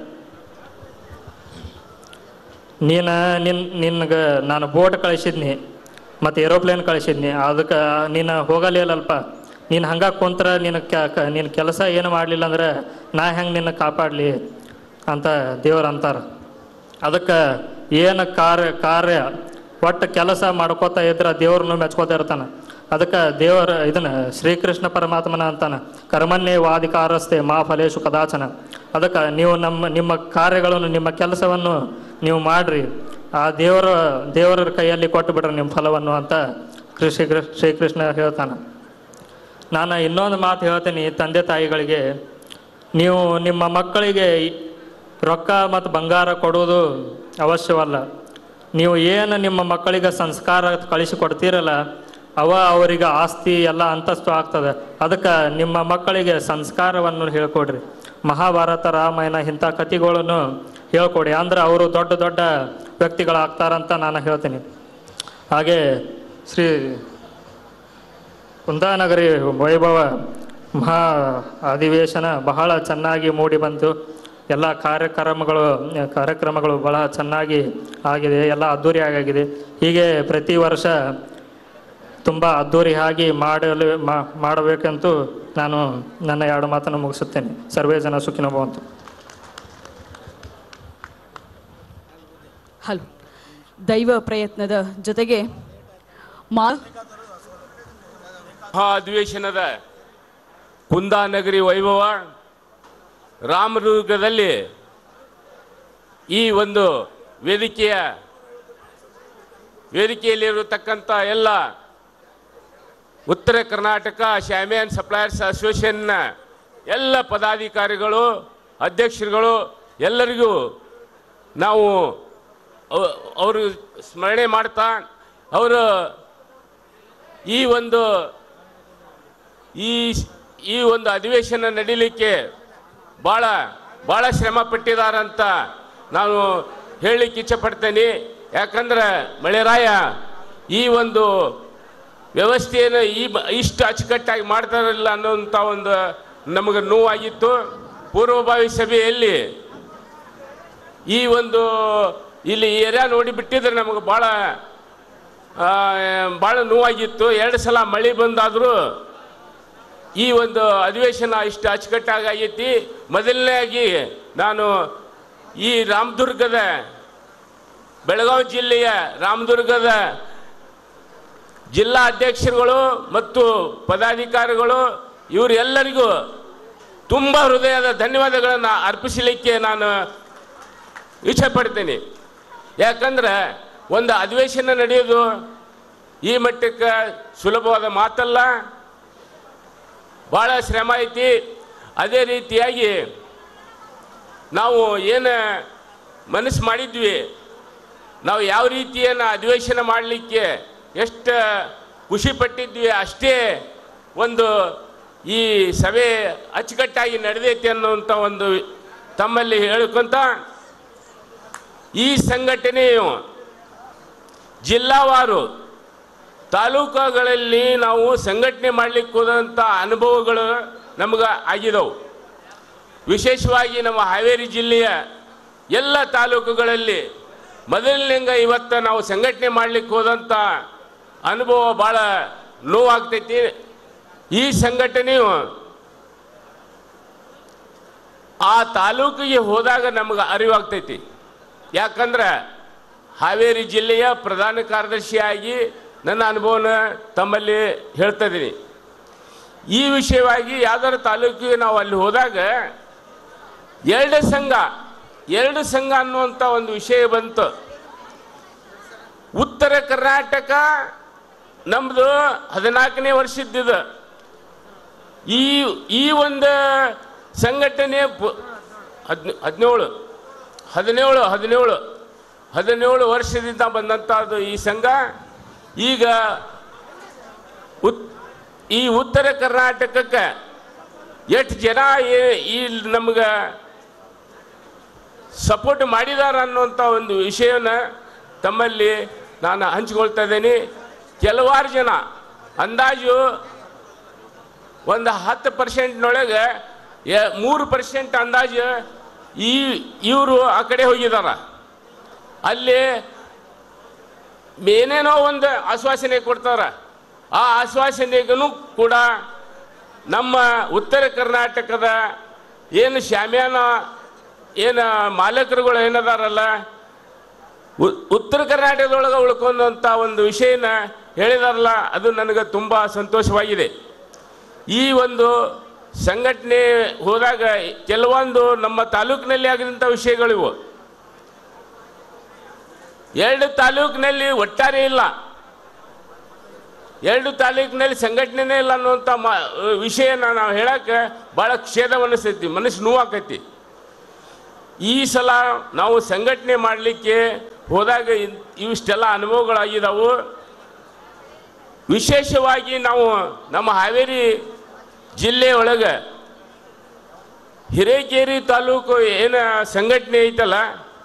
ನೀನು ನಿನ್ ನಿನ್ಗೆ ನಾನು ಬೋಟ್ ಕಳಿಸಿದ್ನಿ ಮತ್ತು ಏರೋಪ್ಲೇನ್ ಕಳಿಸಿದ್ನಿ ಅದಕ್ಕೆ ನೀನು ಹೋಗಲಿಲ್ಲಲ್ಪ ನೀನು ಹಂಗೆ ಕುಂತ್ರ ನಿನ್ನ ನಿನ್ನ ಕೆಲಸ ಏನು ಮಾಡಲಿಲ್ಲ ಅಂದ್ರೆ ನಾ ಹೆಂಗೆ ನಿನ್ನ ಕಾಪಾಡಲಿ ಅಂತ ದೇವ್ರು ಅಂತಾರೆ ಅದಕ್ಕೆ ಏನು ಕಾರ್ಯ ಕಾರ್ಯ ಒಟ್ಟು ಕೆಲಸ ಮಾಡ್ಕೋತಾ ಇದ್ರೆ ದೇವ್ರನ್ನು ಮೆಚ್ಕೋತಾ ಇರ್ತಾನೆ ಅದಕ್ಕೆ ದೇವರ ಇದನ್ನ ಶ್ರೀಕೃಷ್ಣ ಪರಮಾತ್ಮನ ಅಂತಾನೆ ಕರ್ಮನ್ನೇ ವಾದಿಕಾರಸ್ತೆ ಮಾ ಫಲೇಶು ಕದಾಚನ ಅದಕ್ಕೆ ನೀವು ನಮ್ಮ ನಿಮ್ಮ ಕಾರ್ಯಗಳನ್ನು ನಿಮ್ಮ ಕೆಲಸವನ್ನು ನೀವು ಮಾಡ್ರಿ ಆ ದೇವರ ದೇವರ ಕೈಯಲ್ಲಿ ಕೊಟ್ಟು ಬಿಡ್ರಿ ನಿಮ್ಮ ಫಲವನ್ನು ಅಂತ ಕೃಷಿ ಶ್ರೀಕೃಷ್ಣ ಹೇಳ್ತಾನೆ ನಾನು ಇನ್ನೊಂದು ಮಾತು ಹೇಳ್ತೀನಿ ತಂದೆ ತಾಯಿಗಳಿಗೆ ನೀವು ನಿಮ್ಮ ಮಕ್ಕಳಿಗೆ ರೊಕ್ಕ ಮತ್ತು ಬಂಗಾರ ಕೊಡುವುದು ಅವಶ್ಯವಲ್ಲ ನೀವು ಏನು ನಿಮ್ಮ ಮಕ್ಕಳಿಗೆ ಸಂಸ್ಕಾರ ಕಳಿಸಿ ಕೊಡ್ತೀರಲ್ಲ ಅವ ಅವರಿಗೆ ಆಸ್ತಿ ಎಲ್ಲ ಅಂತಸ್ತು ಆಗ್ತದೆ ಅದಕ್ಕೆ ನಿಮ್ಮ ಮಕ್ಕಳಿಗೆ ಸಂಸ್ಕಾರವನ್ನು ಹೇಳ್ಕೊಡ್ರಿ ಮಹಾಭಾರತ ರಾಮಾಯಣ ಇಂಥ ಕಥೆಗಳನ್ನು ಹೇಳ್ಕೊಡಿ ಅಂದ್ರೆ ಅವರು ದೊಡ್ಡ ದೊಡ್ಡ ವ್ಯಕ್ತಿಗಳಾಗ್ತಾರಂತ ನಾನು ಹೇಳ್ತೀನಿ ಹಾಗೆ ಶ್ರೀ ಕುಂದಾನಗರಿ ವೈಭವ ಮಹಾ ಅಧಿವೇಶನ ಬಹಳ ಚೆನ್ನಾಗಿ ಮೂಡಿ ಬಂತು ಎಲ್ಲ ಕಾರ್ಯಕ್ರಮಗಳು ಕಾರ್ಯಕ್ರಮಗಳು ಬಹಳ ಚೆನ್ನಾಗಿ ಆಗಿದೆ ಎಲ್ಲ ಅದ್ಧೂರಿಯಾಗಿದೆ ಹೀಗೆ ಪ್ರತಿ ವರ್ಷ ತುಂಬ ಅದ್ಧೂರಿಯಾಗಿ ಮಾಡಲು ಮಾ- ಮಾಡಬೇಕಂತೂ ನಾನು ನನ್ನ ಎರಡು ಮಾತನ್ನು ಮುಗಿಸುತ್ತೇನೆ ಸರ್ವೇ ಜನ ಸುಖಿನೋ ಭವಂತು ಹಲೋ ದೈವ ಪ್ರಯತ್ನದ ಜೊತೆಗೆ ಮಾ ಮಹಾ ಅಧಿವೇಶನದ ಕುಂದಾನಗರಿ ವೈಭವ ರಾಮದುರ್ಗದಲ್ಲಿ ಈ ಒಂದು ವೇದಿಕೆಯ ವೇದಿಕೆಯಲ್ಲಿರತಕ್ಕಂಥ ಎಲ್ಲ ಉತ್ತರ ಕರ್ನಾಟಕ ಶಾಮಿಯಾನ್ ಸಪ್ಲೈಯರ್ಸ್ ಅಸೋಸಿಯೇಷನ್ನ ಎಲ್ಲ ಪದಾಧಿಕಾರಿಗಳು ಅಧ್ಯಕ್ಷರುಗಳು ಎಲ್ಲರಿಗೂ ನಾವು ಅವ- ಅವರು ಸ್ಮರಣೆ ಮಾಡ್ತಾ ಅವರು ಈ ಒಂದು ಈ ಈ ಒಂದು ಅಧಿವೇಶನ ನಡೀಲಿಕ್ಕೆ ಭಾಳ ಭಾಳ ಶ್ರಮ ಪಟ್ಟಿದಾರಂತ ನಾನು ಹೇಳಲಿಕ್ಕೆ ಇಚ್ಛಪಡ್ತೇನೆ ಯಾಕಂದ್ರೆ ಮಳೆರಾಯ ಈ ಒಂದು ವ್ಯವಸ್ಥೆಯನ್ನು ಈ ಬ- ಇಷ್ಟು ಅಚ್ಚುಕಟ್ಟಾಗಿ ಮಾಡ್ತಾರಿಲ್ಲ ಅನ್ನೋಂಥ ಒಂದು ನಮಗೆ ನೋವಾಗಿತ್ತು ಪೂರ್ವಭಾವಿ ಸಭೆಯಲ್ಲಿ ಈ ಒಂದು ಇಲ್ಲಿ ಏರಿಯಾ ನೋಡಿ ಬಿಟ್ಟಿದ್ರೆ ನಮಗೆ ಭಾಳ ಭಾಳ ನೋವಾಗಿತ್ತು ಎರಡು ಸಲ ಮಳೆ ಬಂದಾದರೂ ಈ ಒಂದು ಅಧಿವೇಶನ ಇಷ್ಟು ಅಚ್ಚುಕಟ್ಟಾಗಿ ಆಗೈತಿ ಮೊದಲನೇದಾಗಿ ನಾನು ಈ ರಾಮದುರ್ಗದ ಬೆಳಗಾವಿ ಜಿಲ್ಲೆಯ ರಾಮದುರ್ಗದ ಜಿಲ್ಲಾ ಅಧ್ಯಕ್ಷರುಗಳು ಮತ್ತು ಪದಾಧಿಕಾರಿಗಳು ಇವರೆಲ್ಲರಿಗೂ ತುಂಬ ಹೃದಯದ ಧನ್ಯವಾದಗಳನ್ನು ಅರ್ಪಿಸಲಿಕ್ಕೆ ನಾನು ಇಚ್ಛೆಪಡ್ತೀನಿ ಯಾಕಂದ್ರೆ ಒಂದು ಅಧಿವೇಶನ ನಡೆಯೋದು ಈ ಮಟ್ಟಕ್ಕೆ ಸುಲಭವಾದ ಮಾತಲ್ಲ ಭಾಳ ಶ್ರಮ ಐತಿ ಅದೇ ರೀತಿಯಾಗಿ ನಾವು ಏನು ಮನಸ್ಸು ಮಾಡಿದ್ವಿ ನಾವು ಯಾವ ರೀತಿಯನ್ನು ಅಧಿವೇಶನ ಮಾಡಲಿಕ್ಕೆ ಎಷ್ಟು ಖುಷಿ ಪಟ್ಟಿದ್ವಿ ಅಷ್ಟೇ ಒಂದು ಈ ಸಭೆ ಅಚ್ಚುಕಟ್ಟಾಗಿ ನಡೆದೈತಿ ಅನ್ನುವಂಥ ಒಂದು ತಮ್ಮಲ್ಲಿ ಹೇಳ್ಕೊಂತ ಈ ಸಂಘಟನೆಯು ಜಿಲ್ಲಾವಾರು ತಾಲೂಕುಗಳಲ್ಲಿ ನಾವು ಸಂಘಟನೆ ಮಾಡಲಿಕ್ಕೆ ಹೋದಂಥ ಅನುಭವಗಳು ನಮ್ಗೆ ಆಗಿದವು ವಿಶೇಷವಾಗಿ ನಮ್ಮ ಹಾವೇರಿ ಜಿಲ್ಲೆಯ ಎಲ್ಲ ತಾಲೂಕುಗಳಲ್ಲಿ ಮೊದಲಿನಿಂದ ಇವತ್ತು ನಾವು ಸಂಘಟನೆ ಮಾಡಲಿಕ್ಕೆ ಹೋದಂಥ ಅನುಭವ ಭಾಳ ನೋವಾಗ್ತೈತಿ ಈ ಸಂಘಟನೆಯು ಆ ತಾಲೂಕಿಗೆ ಹೋದಾಗ ನಮಗೆ ಅರಿವಾಗ್ತೈತಿ ಯಾಕಂದ್ರೆ ಹಾವೇರಿ ಜಿಲ್ಲೆಯ ಪ್ರಧಾನ ಕಾರ್ಯದರ್ಶಿಯಾಗಿ ನನ್ನ ಅನುಭವನ ತಮ್ಮಲ್ಲಿ ಹೇಳ್ತಾ ಇದ್ದೀನಿ ಈ ವಿಷಯವಾಗಿ ಯಾವ್ದಾದ್ರು ತಾಲೂಕಿಗೆ ನಾವು ಅಲ್ಲಿ ಹೋದಾಗ ಎರಡು ಸಂಘ ಎರಡು ಸಂಘ ಅನ್ನುವಂಥ ಒಂದು ವಿಷಯ ಬಂತು ಉತ್ತರ ಕರ್ನಾಟಕ ನಮ್ಮದು ಹದಿನಾಲ್ಕನೇ ವರ್ಷದ್ದಿದು ಈ ಈ ಒಂದು ಸಂಘಟನೆ ಪು- ಹದ್ನ ಹದಿನೇಳು ಹದಿನೇಳು ಹದಿನೇಳು ಹದಿನೇಳು ವರ್ಷದಿಂದ ಬಂದಂಥದ್ದು ಈ ಸಂಘ ಈಗ ಉತ್ ಈ ಉತ್ತರ ಕರ್ನಾಟಕಕ್ಕೆ ಎಷ್ಟು ಜನ ಏ- ಈ ನಮ್ಗೆ ಸಪೋರ್ಟ್ ಮಾಡಿದಾರ ಅನ್ನುವಂಥ ಒಂದು ವಿಷಯನ ತಮ್ಮಲ್ಲಿ ನಾನು ಹಂಚಿಕೊಳ್ತಾ ಇದ್ದೀನಿ ಕೆಲವಾರು ಜನ ಅಂದಾಜು ಒಂದು ಹತ್ತು ಪರ್ಸೆಂಟ್ನೊಳಗೆ ಮೂರು ಪರ್ಸೆಂಟ್ ಅಂದಾಜು ಈ ಇವರು ಆ ಕಡೆ ಹೋಗಿದಾರ ಅಲ್ಲಿ ಏನೇನೋ ಒಂದು ಆಶ್ವಾಸನೆ ಕೊಡ್ತಾರ ಆ ಆಶ್ವಾಸನೆಗೂ ಕೂಡ ನಮ್ಮ ಉತ್ತರ ಕರ್ನಾಟಕದ ಏನು ಶಾಮ್ಯಾನ ಏನು ಮಾಲಕರುಗಳು ಏನದಾರಲ್ಲ ಉ- ಉತ್ತರ ಕರ್ನಾಟಕದೊಳಗೆ ಉಳ್ಕೊಂಡಂಥ ಒಂದು ವಿಷಯನ ಹೇಳಿದಾರಲ್ಲ ಅದು ನನಗೆ ತುಂಬ ಸಂತೋಷವಾಗಿದೆ ಈ ಒಂದು ಸಂಘಟನೆ ಹೋದಾಗ ಕೆಲವೊಂದು ನಮ್ಮ ತಾಲೂಕಿನಲ್ಲಿ ಆಗಿದಂಥ ವಿಷಯಗಳಿವು ಎರಡು ತಾಲೂಕಿನಲ್ಲಿ ಒಟ್ಟಾರೆ ಇಲ್ಲ ಎರಡು ತಾಲೂಕಿನಲ್ಲಿ ಸಂಘಟನೆನೇ ಇಲ್ಲ ಅನ್ನುವಂಥ ಮಾ ವಿಷಯನ ನಾವು ಹೇಳಕ್ಕೆ ಭಾಳ ಖೇದವನ್ನಿಸ್ತೈತಿ ಮನಸ್ಸು ನೋವಾಕೈತಿ ಈ ಸಲ ನಾವು ಸಂಘಟನೆ ಮಾಡಲಿಕ್ಕೆ ಹೋದಾಗ ಇನ್- ಇವಿಷ್ಟೆಲ್ಲ ಅನುಭವಗಳಾಗಿದ್ದಾವು ವಿಶೇಷವಾಗಿ ನಾವು ನಮ್ಮ ಹಾವೇರಿ ಜಿಲ್ಲೆ ಒಳಗೆ ಹಿರೇಕೇರಿ ತಾಲೂಕು ಏನು ಸಂಘಟನೆ ಐತಲ್ಲ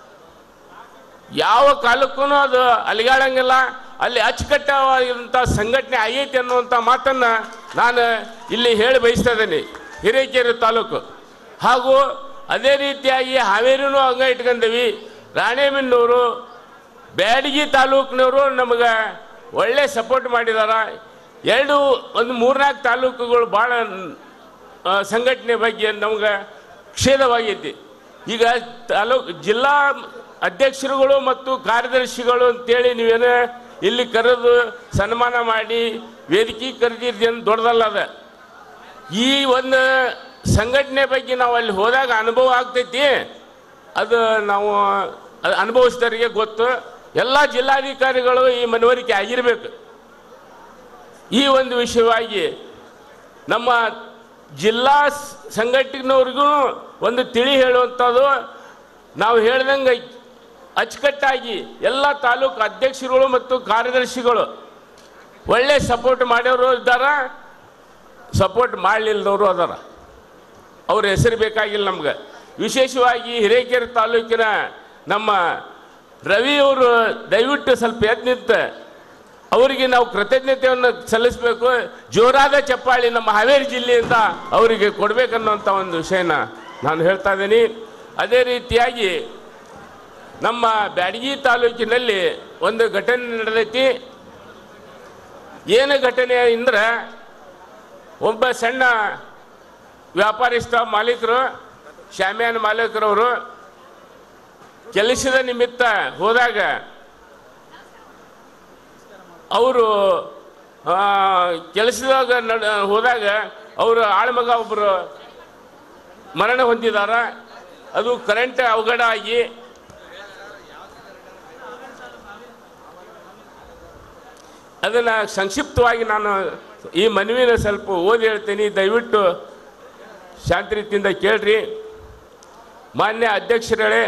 ಯಾವ ಕಾಲಕ್ಕೂ ಅದು ಅಲಿಗಾಡಂಗಿಲ್ಲ ಅಲ್ಲಿ ಅಚ್ಚುಕಟ್ಟವಾಗಿರುವಂಥ ಸಂಘಟನೆ ಆಗೈತಿ ಅನ್ನುವಂಥ ಮಾತನ್ನು ನಾನು ಇಲ್ಲಿ ಹೇಳಿ ಬಯಸ್ತಾ ಇದ್ದೀನಿ ಹಿರೇಕೆರೆ ತಾಲೂಕು ಹಾಗೂ ಅದೇ ರೀತಿಯಾಗಿ ಹಾವೇರಿನೂ ಹಂಗ ಇಟ್ಕೊಂಡೀವಿ ರಾಣೆಬೆನ್ನೂರು ಬ್ಯಾಡಗಿ ತಾಲೂಕಿನವರು ನಮಗೆ ಒಳ್ಳೆ ಸಪೋರ್ಟ್ ಮಾಡಿದಾರ ಎರಡು ಒಂದು ಮೂರ್ನಾಲ್ಕು ತಾಲೂಕುಗಳು ಭಾಳ ಆ, ಸಂಘಟನೆ ಬಗ್ಗೆ ನಮ್ಗೆ ಕ್ಷೇದವಾಗೈತಿ ಈಗ ತಾಲೂಕು ಜಿಲ್ಲಾ ಅಧ್ಯಕ್ಷರುಗಳು ಮತ್ತು ಕಾರ್ಯದರ್ಶಿಗಳು ಅಂತೇಳಿ ನೀವೇನು ಇಲ್ಲಿ ಕರೆದು ಸನ್ಮಾನ ಮಾಡಿ ವೇದಿಕೆ ಕರೆದಿದ್ದೇನು ದೊಡ್ಡದಲ್ಲ ಅದ ಈ ಒಂದು ಸಂಘಟನೆ ಬಗ್ಗೆ ನಾವು ಅಲ್ಲಿ ಹೋದಾಗ ಅನುಭವ ಆಗ್ತೈತಿ ಅದು ನಾವು ಅದು ಅನುಭವಿಸಿದವರಿಗೆ ಗೊತ್ತು ಎಲ್ಲ ಜಿಲ್ಲಾಧಿಕಾರಿಗಳು ಈ ಮನವರಿಕೆ ಆಗಿರಬೇಕು ಈ ಒಂದು ವಿಷಯವಾಗಿ ನಮ್ಮ ಜಿಲ್ಲಾ ಸ್- ಸಂಘಟನೆಯವ್ರಿಗೂ ಒಂದು ತಿಳಿ ಹೇಳುವಂಥದ್ದು ನಾವು ಹೇಳ್ದಂಗೆ ಅಚ್ಚುಕಟ್ಟಾಗಿ ಎಲ್ಲ ತಾಲೂಕು ಅಧ್ಯಕ್ಷರುಗಳು ಮತ್ತು ಕಾರ್ಯದರ್ಶಿಗಳು ಒಳ್ಳೆ ಸಪೋರ್ಟ್ ಮಾಡ್ಯವರು ಇದ್ದಾರ ಸಪೋರ್ಟ್ ಮಾಡಲಿಲ್ಲದವರು ಅದಾರ ಅವ್ರ ಹೆಸರು ಬೇಕಾಗಿಲ್ಲ ನಮ್ಗೆ ವಿಶೇಷವಾಗಿ ಹಿರೇಕೆರೆ ತಾಲೂಕಿನ ನಮ್ಮ ರವಿ ಅವರು ದಯವಿಟ್ಟು ಸ್ವಲ್ಪ ಎದ್ದು ನಿಂತು ಅವರಿಗೆ ನಾವು ಕೃತಜ್ಞತೆಯನ್ನು ಸಲ್ಲಿಸಬೇಕು ಜೋರಾದ ಚಪ್ಪಾಳಿ ನಮ್ಮ ಹಾವೇರಿ ಜಿಲ್ಲೆಯಿಂದ ಅವರಿಗೆ ಕೊಡಬೇಕನ್ನುವಂಥ ಒಂದು ವಿಷಯನ ನಾನು ಹೇಳ್ತಾ ಇದ್ದೀನಿ ಅದೇ ರೀತಿಯಾಗಿ ನಮ್ಮ ಬ್ಯಾಡಗಿ ತಾಲೂಕಿನಲ್ಲಿ ಒಂದು ಘಟನೆ ನಡೆದೈತಿ ಏನು ಘಟನೆ ಅಂದ್ರೆ ಒಬ್ಬ ಸಣ್ಣ ವ್ಯಾಪಾರಿಸ್ಥ ಮಾಲೀಕರು ಶಾಮ್ಯಾನ ಮಾಲೀಕರವರು ಕೆಲಸದ ನಿಮಿತ್ತ ಹೋದಾಗ ಅವರು ಕೆಲಸದಾಗ ನಡ ಹೋದಾಗ ಅವರು ಆಳ್ಮಗ ಒಬ್ಬರು ಮರಣ ಹೊಂದಿದಾರ ಅದು ಕರೆಂಟ್ ಅವಘಡ ಆಗಿ ಅದನ್ನು ಸಂಕ್ಷಿಪ್ತವಾಗಿ ನಾನು ಈ ಮನವಿನ ಸ್ವಲ್ಪ ಓದಿ ಹೇಳ್ತೀನಿ ದಯವಿಟ್ಟು ಶಾಂತಿ ರೀತಿಯಿಂದ ಕೇಳ್ರಿ ಮಾನ್ಯ ಅಧ್ಯಕ್ಷರೇ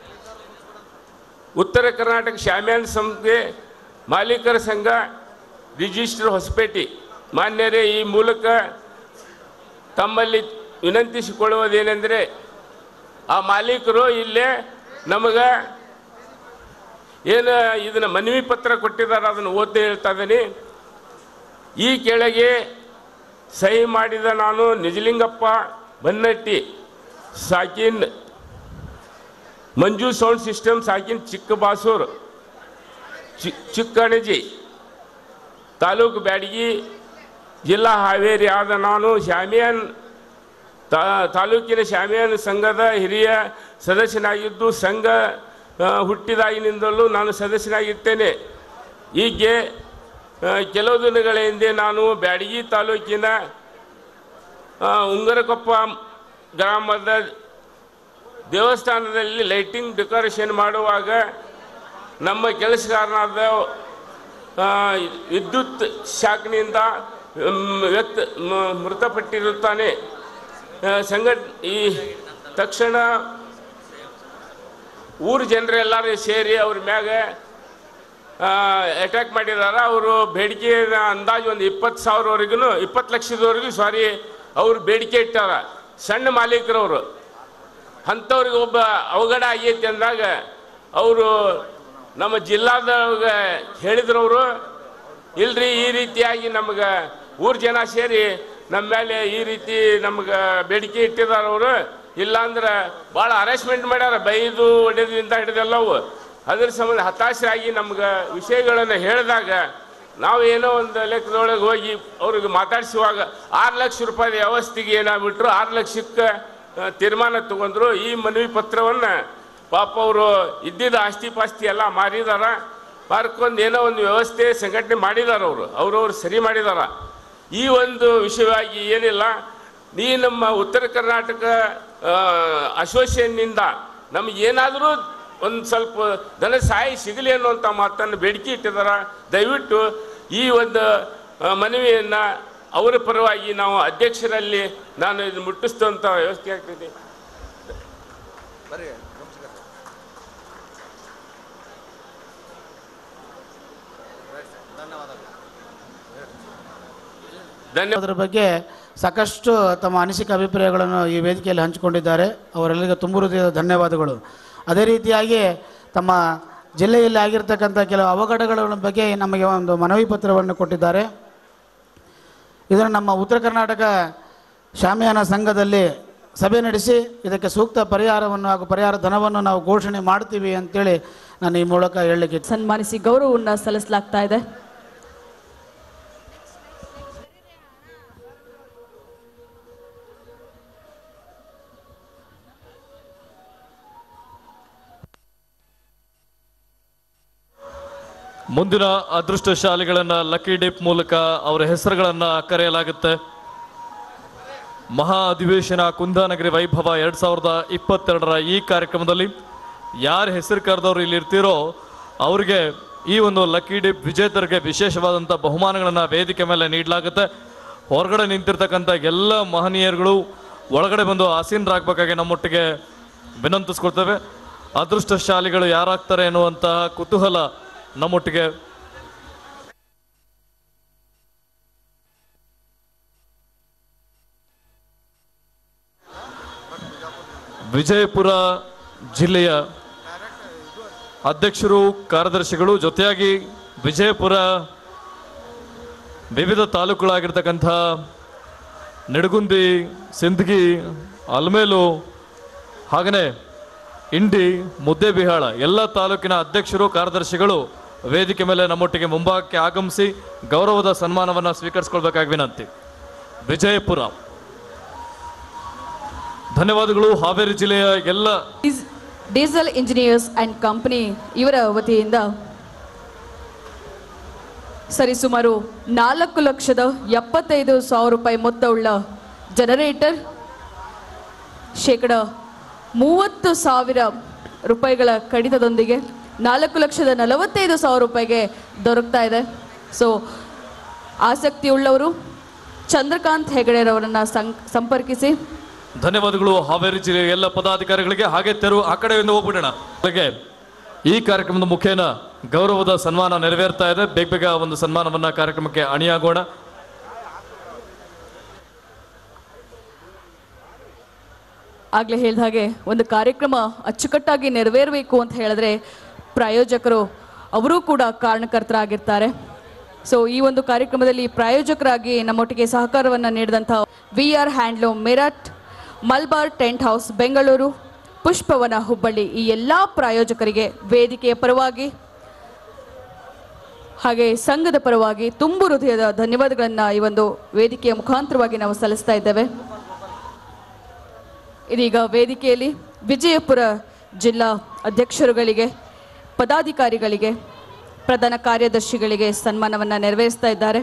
ಉತ್ತರ ಕರ್ನಾಟಕ ಶಾಮ್ಯಾನ್ ಸಂಸ್ಥೆ ಮಾಲೀಕರ ಸಂಘ ರಿಜಿಸ್ಟರ್ ಹೊಸಪೇಟೆ ಮಾನ್ಯರೇ ಈ ಮೂಲಕ ತಮ್ಮಲ್ಲಿ ವಿನಂತಿಸಿಕೊಳ್ಳುವುದೇನೆಂದರೆ ಆ ಮಾಲೀಕರು ಇಲ್ಲೇ ನಮಗೆ ಏನು ಇದನ್ನು ಮನವಿ ಪತ್ರ ಕೊಟ್ಟಿದ್ದಾರೆ ಅದನ್ನು ಓದಿ ಹೇಳ್ತಾ ಇದ್ದೀನಿ ಈ ಕೆಳಗೆ ಸಹಿ ಮಾಡಿದ ನಾನು ನಿಜಲಿಂಗಪ್ಪ ಬನ್ನಟ್ಟಿ ಸಾಕಿನ್ ಮಂಜು ಸೌಂಡ್ ಸಿಸ್ಟಮ್ ಸಾಕಿನ್ ಚಿಕ್ಕಬಾಸೂರು ಚಿ ಚಿಕ್ಕಣಜಿ ತಾಲೂಕು ಬ್ಯಾಡಗಿ ಜಿಲ್ಲಾ ಹಾವೇರಿ ಆದ ನಾನು ಶಾಮಿಯಾನ್ ತಾ ತಾಲೂಕಿನ ಶಾಮಿಯಾನ್ ಸಂಘದ ಹಿರಿಯ ಸದಸ್ಯನಾಗಿದ್ದು ಸಂಘ ಆ, ಹುಟ್ಟಿದಾಗಿನಿಂದಲೂ ನಾನು ಸದಸ್ಯನಾಗಿರ್ತೇನೆ ಹೀಗೆ ಆ, ಕೆಲವು ದಿನಗಳ ಹಿಂದೆ ನಾನು ಬ್ಯಾಡಗಿ ತಾಲೂಕಿನ ಆ, ಉಂಗರಕೊಪ್ಪ ಗ್ರಾಮದ ದೇವಸ್ಥಾನದಲ್ಲಿ ಲೈಟಿಂಗ್ ಡೆಕೋರೇಷನ್ ಮಾಡುವಾಗ ನಮ್ಮ ಕೆಲಸಗಾರನಾದ ಆ, ವಿದ್ಯುತ್ ಶಾಕ್ನಿಂದ ಮ್, ವ್ಯಕ್ತ ಮ್, ಮೃತಪಟ್ಟಿರುತ್ತಾನೆ ಆ, ಸಂಘಟ ಈ ತಕ್ಷಣ ಊರು ಜನರೆಲ್ಲರೂ ಸೇರಿ ಅವ್ರ ಮ್ಯಾಗ ಅಟ್ಯಾಕ್ ಮಾಡಿದಾರ ಅವರು ಬೇಡಿಕೆ ಅಂದಾಜು ಒಂದು ಇಪ್ಪತ್ತು ಸಾವಿರವರೆಗೂ ಇಪ್ಪತ್ತು ಲಕ್ಷದವರೆಗೂ ಸಾರಿ ಅವ್ರು ಬೇಡಿಕೆ ಇಟ್ಟಾರ ಸಣ್ಣ ಮಾಲೀಕರವರು ಅಂಥವ್ರಿಗೆ ಒಬ್ಬ ಅವಘಡ ಆಗೈತಿ ಅಂದಾಗ ಅವರು ನಮ್ಮ ಜಿಲ್ಲಾದಾಗ ಹೇಳಿದ್ರು ಅವರು ಇಲ್ರಿ ಈ ರೀತಿಯಾಗಿ ನಮ್ಗೆ ಊರು ಜನ ಸೇರಿ ನಮ್ಮ ಮೇಲೆ ಈ ರೀತಿ ನಮ್ಗೆ ಬೇಡಿಕೆ ಇಟ್ಟಿದ್ದಾರೆ ಅವರು ಇಲ್ಲಾಂದ್ರೆ ಭಾಳ ಅರೇಂಜ್ಮೆಂಟ್ ಮಾಡ್ಯಾರ ಬೈದು ಹೊಡೆದ್ರಿಂದ ಹಿಡಿದೆಲ್ಲವು ಅದ್ರ ಸಂಬಂಧ ಹತಾಶರಾಗಿ ನಮ್ಗೆ ವಿಷಯಗಳನ್ನು ಹೇಳಿದಾಗ ನಾವು ಏನೋ ಒಂದು ಲೆಕ್ಕದೊಳಗೆ ಹೋಗಿ ಅವ್ರಿಗೆ ಮಾತಾಡಿಸುವಾಗ ಆರು ಲಕ್ಷ ರೂಪಾಯಿ ವ್ಯವಸ್ಥೆಗೆ ಏನಾಗ್ಬಿಟ್ರು ಆರು ಲಕ್ಷಕ್ಕೆ ಆ, ತೀರ್ಮಾನ ತಗೊಂಡ್ರು ಈ ಮನವಿ ಪತ್ರವನ್ನು ಪಾಪ ಅವರು ಇದ್ದಿದ್ದ ಆಸ್ತಿ ಪಾಸ್ತಿ ಎಲ್ಲ ಮಾರಿದಾರ ಮಾರ್ಕೊಂಡು ಏನೋ ಒಂದು ವ್ಯವಸ್ಥೆ ಸಂಘಟನೆ ಮಾಡಿದಾರ ಅವರು ಅವ್ರವ್ರು ಸರಿ ಮಾಡಿದಾರ ಈ ಒಂದು ವಿಷಯವಾಗಿ ಏನಿಲ್ಲ ಈ ನಮ್ಮ ಉತ್ತರ ಕರ್ನಾಟಕ ಅಸೋಸಿಯೇಷನ್ನಿಂದ ನಮ್ಗೆ ಏನಾದರೂ ಒಂದು ಸ್ವಲ್ಪ ಧನ ಸಹಾಯ ಸಿಗಲಿ ಅನ್ನುವಂಥ ಮಾತನ್ನು ಬೇಡಿಕೆ ಇಟ್ಟಿದಾರ ದಯವಿಟ್ಟು ಈ ಒಂದು ಆ, ಮನವಿಯನ್ನು ಅವರ ಪರವಾಗಿ ನಾವು ಅಧ್ಯಕ್ಷರಲ್ಲಿ ನಾನು ಇದು ಮುಟ್ಟಿಸ್ತಂಥ ವ್ಯವಸ್ಥೆ ಆಗ್ತದೆ ಧನ್ಯವಾದ ಅದರ ಬಗ್ಗೆ ಸಾಕಷ್ಟು ತಮ್ಮ ಅನಿಸಿಕೆ ಅಭಿಪ್ರಾಯಗಳನ್ನು ಈ ವೇದಿಕೆಯಲ್ಲಿ ಹಂಚಿಕೊಂಡಿದ್ದಾರೆ ಅವರೆಲ್ಲರಿಗೂ ತುಂಬ ಹೃದಯದ ಧನ್ಯವಾದಗಳು ಅದೇ ರೀತಿಯಾಗಿ ತಮ್ಮ ಜಿಲ್ಲೆಯಲ್ಲಿ ಆಗಿರ್ತಕ್ಕಂಥ ಕೆಲವು ಅವಘಡಗಳ ಬಗ್ಗೆ ನಮಗೆ ಒಂದು ಮನವಿ ಪತ್ರವನ್ನು ಕೊಟ್ಟಿದ್ದಾರೆ ಇದನ್ನು ನಮ್ಮ ಉತ್ತರ ಕರ್ನಾಟಕ ಶಾಮಿಯಾನ ಸಂಘದಲ್ಲಿ ಸಭೆ ನಡೆಸಿ ಇದಕ್ಕೆ ಸೂಕ್ತ ಪರಿಹಾರವನ್ನು ಹಾಗೂ ಪರಿಹಾರ ಧನವನ್ನು ನಾವು ಘೋಷಣೆ ಮಾಡ್ತೀವಿ ಅಂತೇಳಿ ನಾನು ಈ ಮೂಲಕ ಹೇಳಲಿಕ್ಕೆ ಸನ್ಮಾನಿಸಿ ಗೌರವವನ್ನು ಸಲ್ಲಿಸಲಾಗ್ತಾ ಇದೆ ಮುಂದಿನ ಅದೃಷ್ಟಶಾಲಿಗಳನ್ನ ಲಕ್ಕಿ ಡಿಪ್ ಮೂಲಕ ಅವರ ಹೆಸರುಗಳನ್ನ ಕರೆಯಲಾಗುತ್ತೆ ಮಹಾ ಅಧಿವೇಶನ ಕುಂದಾನಗರಿ ವೈಭವ ಎರಡ್ ಸಾವಿರದ ಇಪ್ಪತ್ತೆರಡರ ಈ ಕಾರ್ಯಕ್ರಮದಲ್ಲಿ ಯಾರ ಹೆಸರು ಕರೆದವರು ಇಲ್ಲಿ ಇರ್ತೀರೋ ಅವ್ರಿಗೆ ಈ ಒಂದು ಲಕ್ಕಿ ಡಿಪ್ ವಿಜೇತರಿಗೆ ವಿಶೇಷವಾದಂಥ ಬಹುಮಾನಗಳನ್ನು ವೇದಿಕೆ ಮೇಲೆ ನೀಡಲಾಗುತ್ತೆ ಹೊರಗಡೆ ನಿಂತಿರ್ತಕ್ಕಂಥ ಎಲ್ಲ ಮಹನೀಯರುಗಳು ಒಳಗಡೆ ಬಂದು ಆಸೀನರಾಗಬೇಕಾಗಿ ನಮ್ಮೊಟ್ಟಿಗೆ ವಿನಂತಿಸ್ಕೊಳ್ತೇವೆ ಅದೃಷ್ಟಶಾಲಿಗಳು ಯಾರಾಗ್ತಾರೆ ಎನ್ನುವಂತಹ ಕುತೂಹಲ ನಮ್ಮೊಟ್ಟಿಗೆ ವಿಜಯಪುರ ಜಿಲ್ಲೆಯ ಅಧ್ಯಕ್ಷರು ಕಾರ್ಯದರ್ಶಿಗಳು ಜೊತೆಯಾಗಿ ವಿಜಯಪುರ ವಿವಿಧ ತಾಲೂಕುಗಳಾಗಿರ್ತಕ್ಕಂಥ ನಿಡಗುಂದಿ ಸಿಂದಗಿ ಅಲ್ಮೇಲು ಹಾಗೆಯೇ ಇಂಡಿ ಮುದ್ದೇಬಿಹಾಳ ಎಲ್ಲ ತಾಲೂಕಿನ ಅಧ್ಯಕ್ಷರು ಕಾರ್ಯದರ್ಶಿಗಳು ವೇದಿಕೆ ಮೇಲೆ ನಮ್ಮೊಟ್ಟಿಗೆ ಮುಂಭಾಗಕ್ಕೆ ಆಗಮಿಸಿ ಗೌರವದ ಸನ್ಮಾನವನ್ನು ಸ್ವೀಕರಿಸಿಕೊಳ್ಬೇಕಾಗಿ ವಿನಂತಿ ವಿಜಯಪುರ ಧನ್ಯವಾದಗಳು ಹಾವೇರಿ ಜಿಲ್ಲೆಯ ಎಲ್ಲ dies- diesel engineers and company ಇವರ ವತಿಯಿಂದ ಸರಿಸುಮಾರು ನಾಲ್ಕು ಲಕ್ಷದ ಎಪ್ಪತ್ತೈದು ಸಾವಿರ ರೂಪಾಯಿ ಮೊತ್ತವುಳ್ಳ ಜನರೇಟರ್ ಶೇಕಡ ಮೂವತ್ತು ಸಾವಿರ ರೂಪಾಯಿಗಳ ಕಡಿತದೊಂದಿಗೆ ನಾಲ್ಕು ಲಕ್ಷದ ನಲವತ್ತೈದು ಸಾವಿರ ರೂಪಾಯಿಗೆ ದೊರಕ್ತಾ ಇದೆ ಸೊ ಆಸಕ್ತಿಯುಳ್ಳವರು ಚಂದ್ರಕಾಂತ್ ಹೆಗಡೆರವರನ್ನ ಸಂ- ಸಂಪರ್ಕಿಸಿ ಧನ್ಯವಾದಗಳು ಹಾವೇರಿ ಜಿಲ್ಲೆಯ ಎಲ್ಲ ಪದಾಧಿಕಾರಿಗಳಿಗೆ ಹಾಗೆ ತೆರು ಆ ಕಡೆಯಿಂದ ಹೋಗ್ಬಿಡೋಣ ಹಾಗೆ ಈ ಕಾರ್ಯಕ್ರಮದ ಮುಖೇನ ಗೌರವದ ಸನ್ಮಾನ ನೆರವೇರ್ತಾ ಇದೆ ಬೇಗ ಬೇಗ ಒಂದು ಸನ್ಮಾನವನ್ನ ಕಾರ್ಯಕ್ರಮಕ್ಕೆ ಅಣಿಯಾಗೋಣ ಆಗಲೇ ಹೇಳಿದ ಹಾಗೆ ಒಂದು ಕಾರ್ಯಕ್ರಮ ಅಚ್ಚುಕಟ್ಟಾಗಿ ನೆರವೇರಬೇಕು ಅಂತ ಹೇಳಿದ್ರೆ ಪ್ರಾಯೋಜಕರು ಅವರೂ ಕೂಡ ಕಾರಣಕರ್ತರಾಗಿರ್ತಾರೆ ಸೊ ಈ ಒಂದು ಕಾರ್ಯಕ್ರಮದಲ್ಲಿ ಪ್ರಾಯೋಜಕರಾಗಿ ನಮ್ಮೊಟ್ಟಿಗೆ ಸಹಕಾರವನ್ನು ನೀಡಿದಂಥ V R handloom Meerut Malabar tent house Bengaluru Pushpavana Hubballi ಈ ಎಲ್ಲ ಪ್ರಾಯೋಜಕರಿಗೆ ವೇದಿಕೆಯ ಪರವಾಗಿ ಹಾಗೆ ಸಂಘದ ಪರವಾಗಿ ತುಂಬು ಹೃದಯದ ಧನ್ಯವಾದಗಳನ್ನು ಈ ಒಂದು ವೇದಿಕೆಯ ಮುಖಾಂತರವಾಗಿ ನಾವು ಸಲ್ಲಿಸ್ತಾ ಇದ್ದೇವೆ ಇದೀಗ ವೇದಿಕೆಯಲ್ಲಿ ವಿಜಯಪುರ ಜಿಲ್ಲಾ ಅಧ್ಯಕ್ಷರುಗಳಿಗೆ ಪದಾಧಿಕಾರಿಗಳಿಗೆ ಪ್ರಧಾನ ಕಾರ್ಯದರ್ಶಿಗಳಿಗೆ ಸನ್ಮಾನವನ್ನು ನೆರವೇರಿಸ್ತಾ ಇದ್ದಾರೆ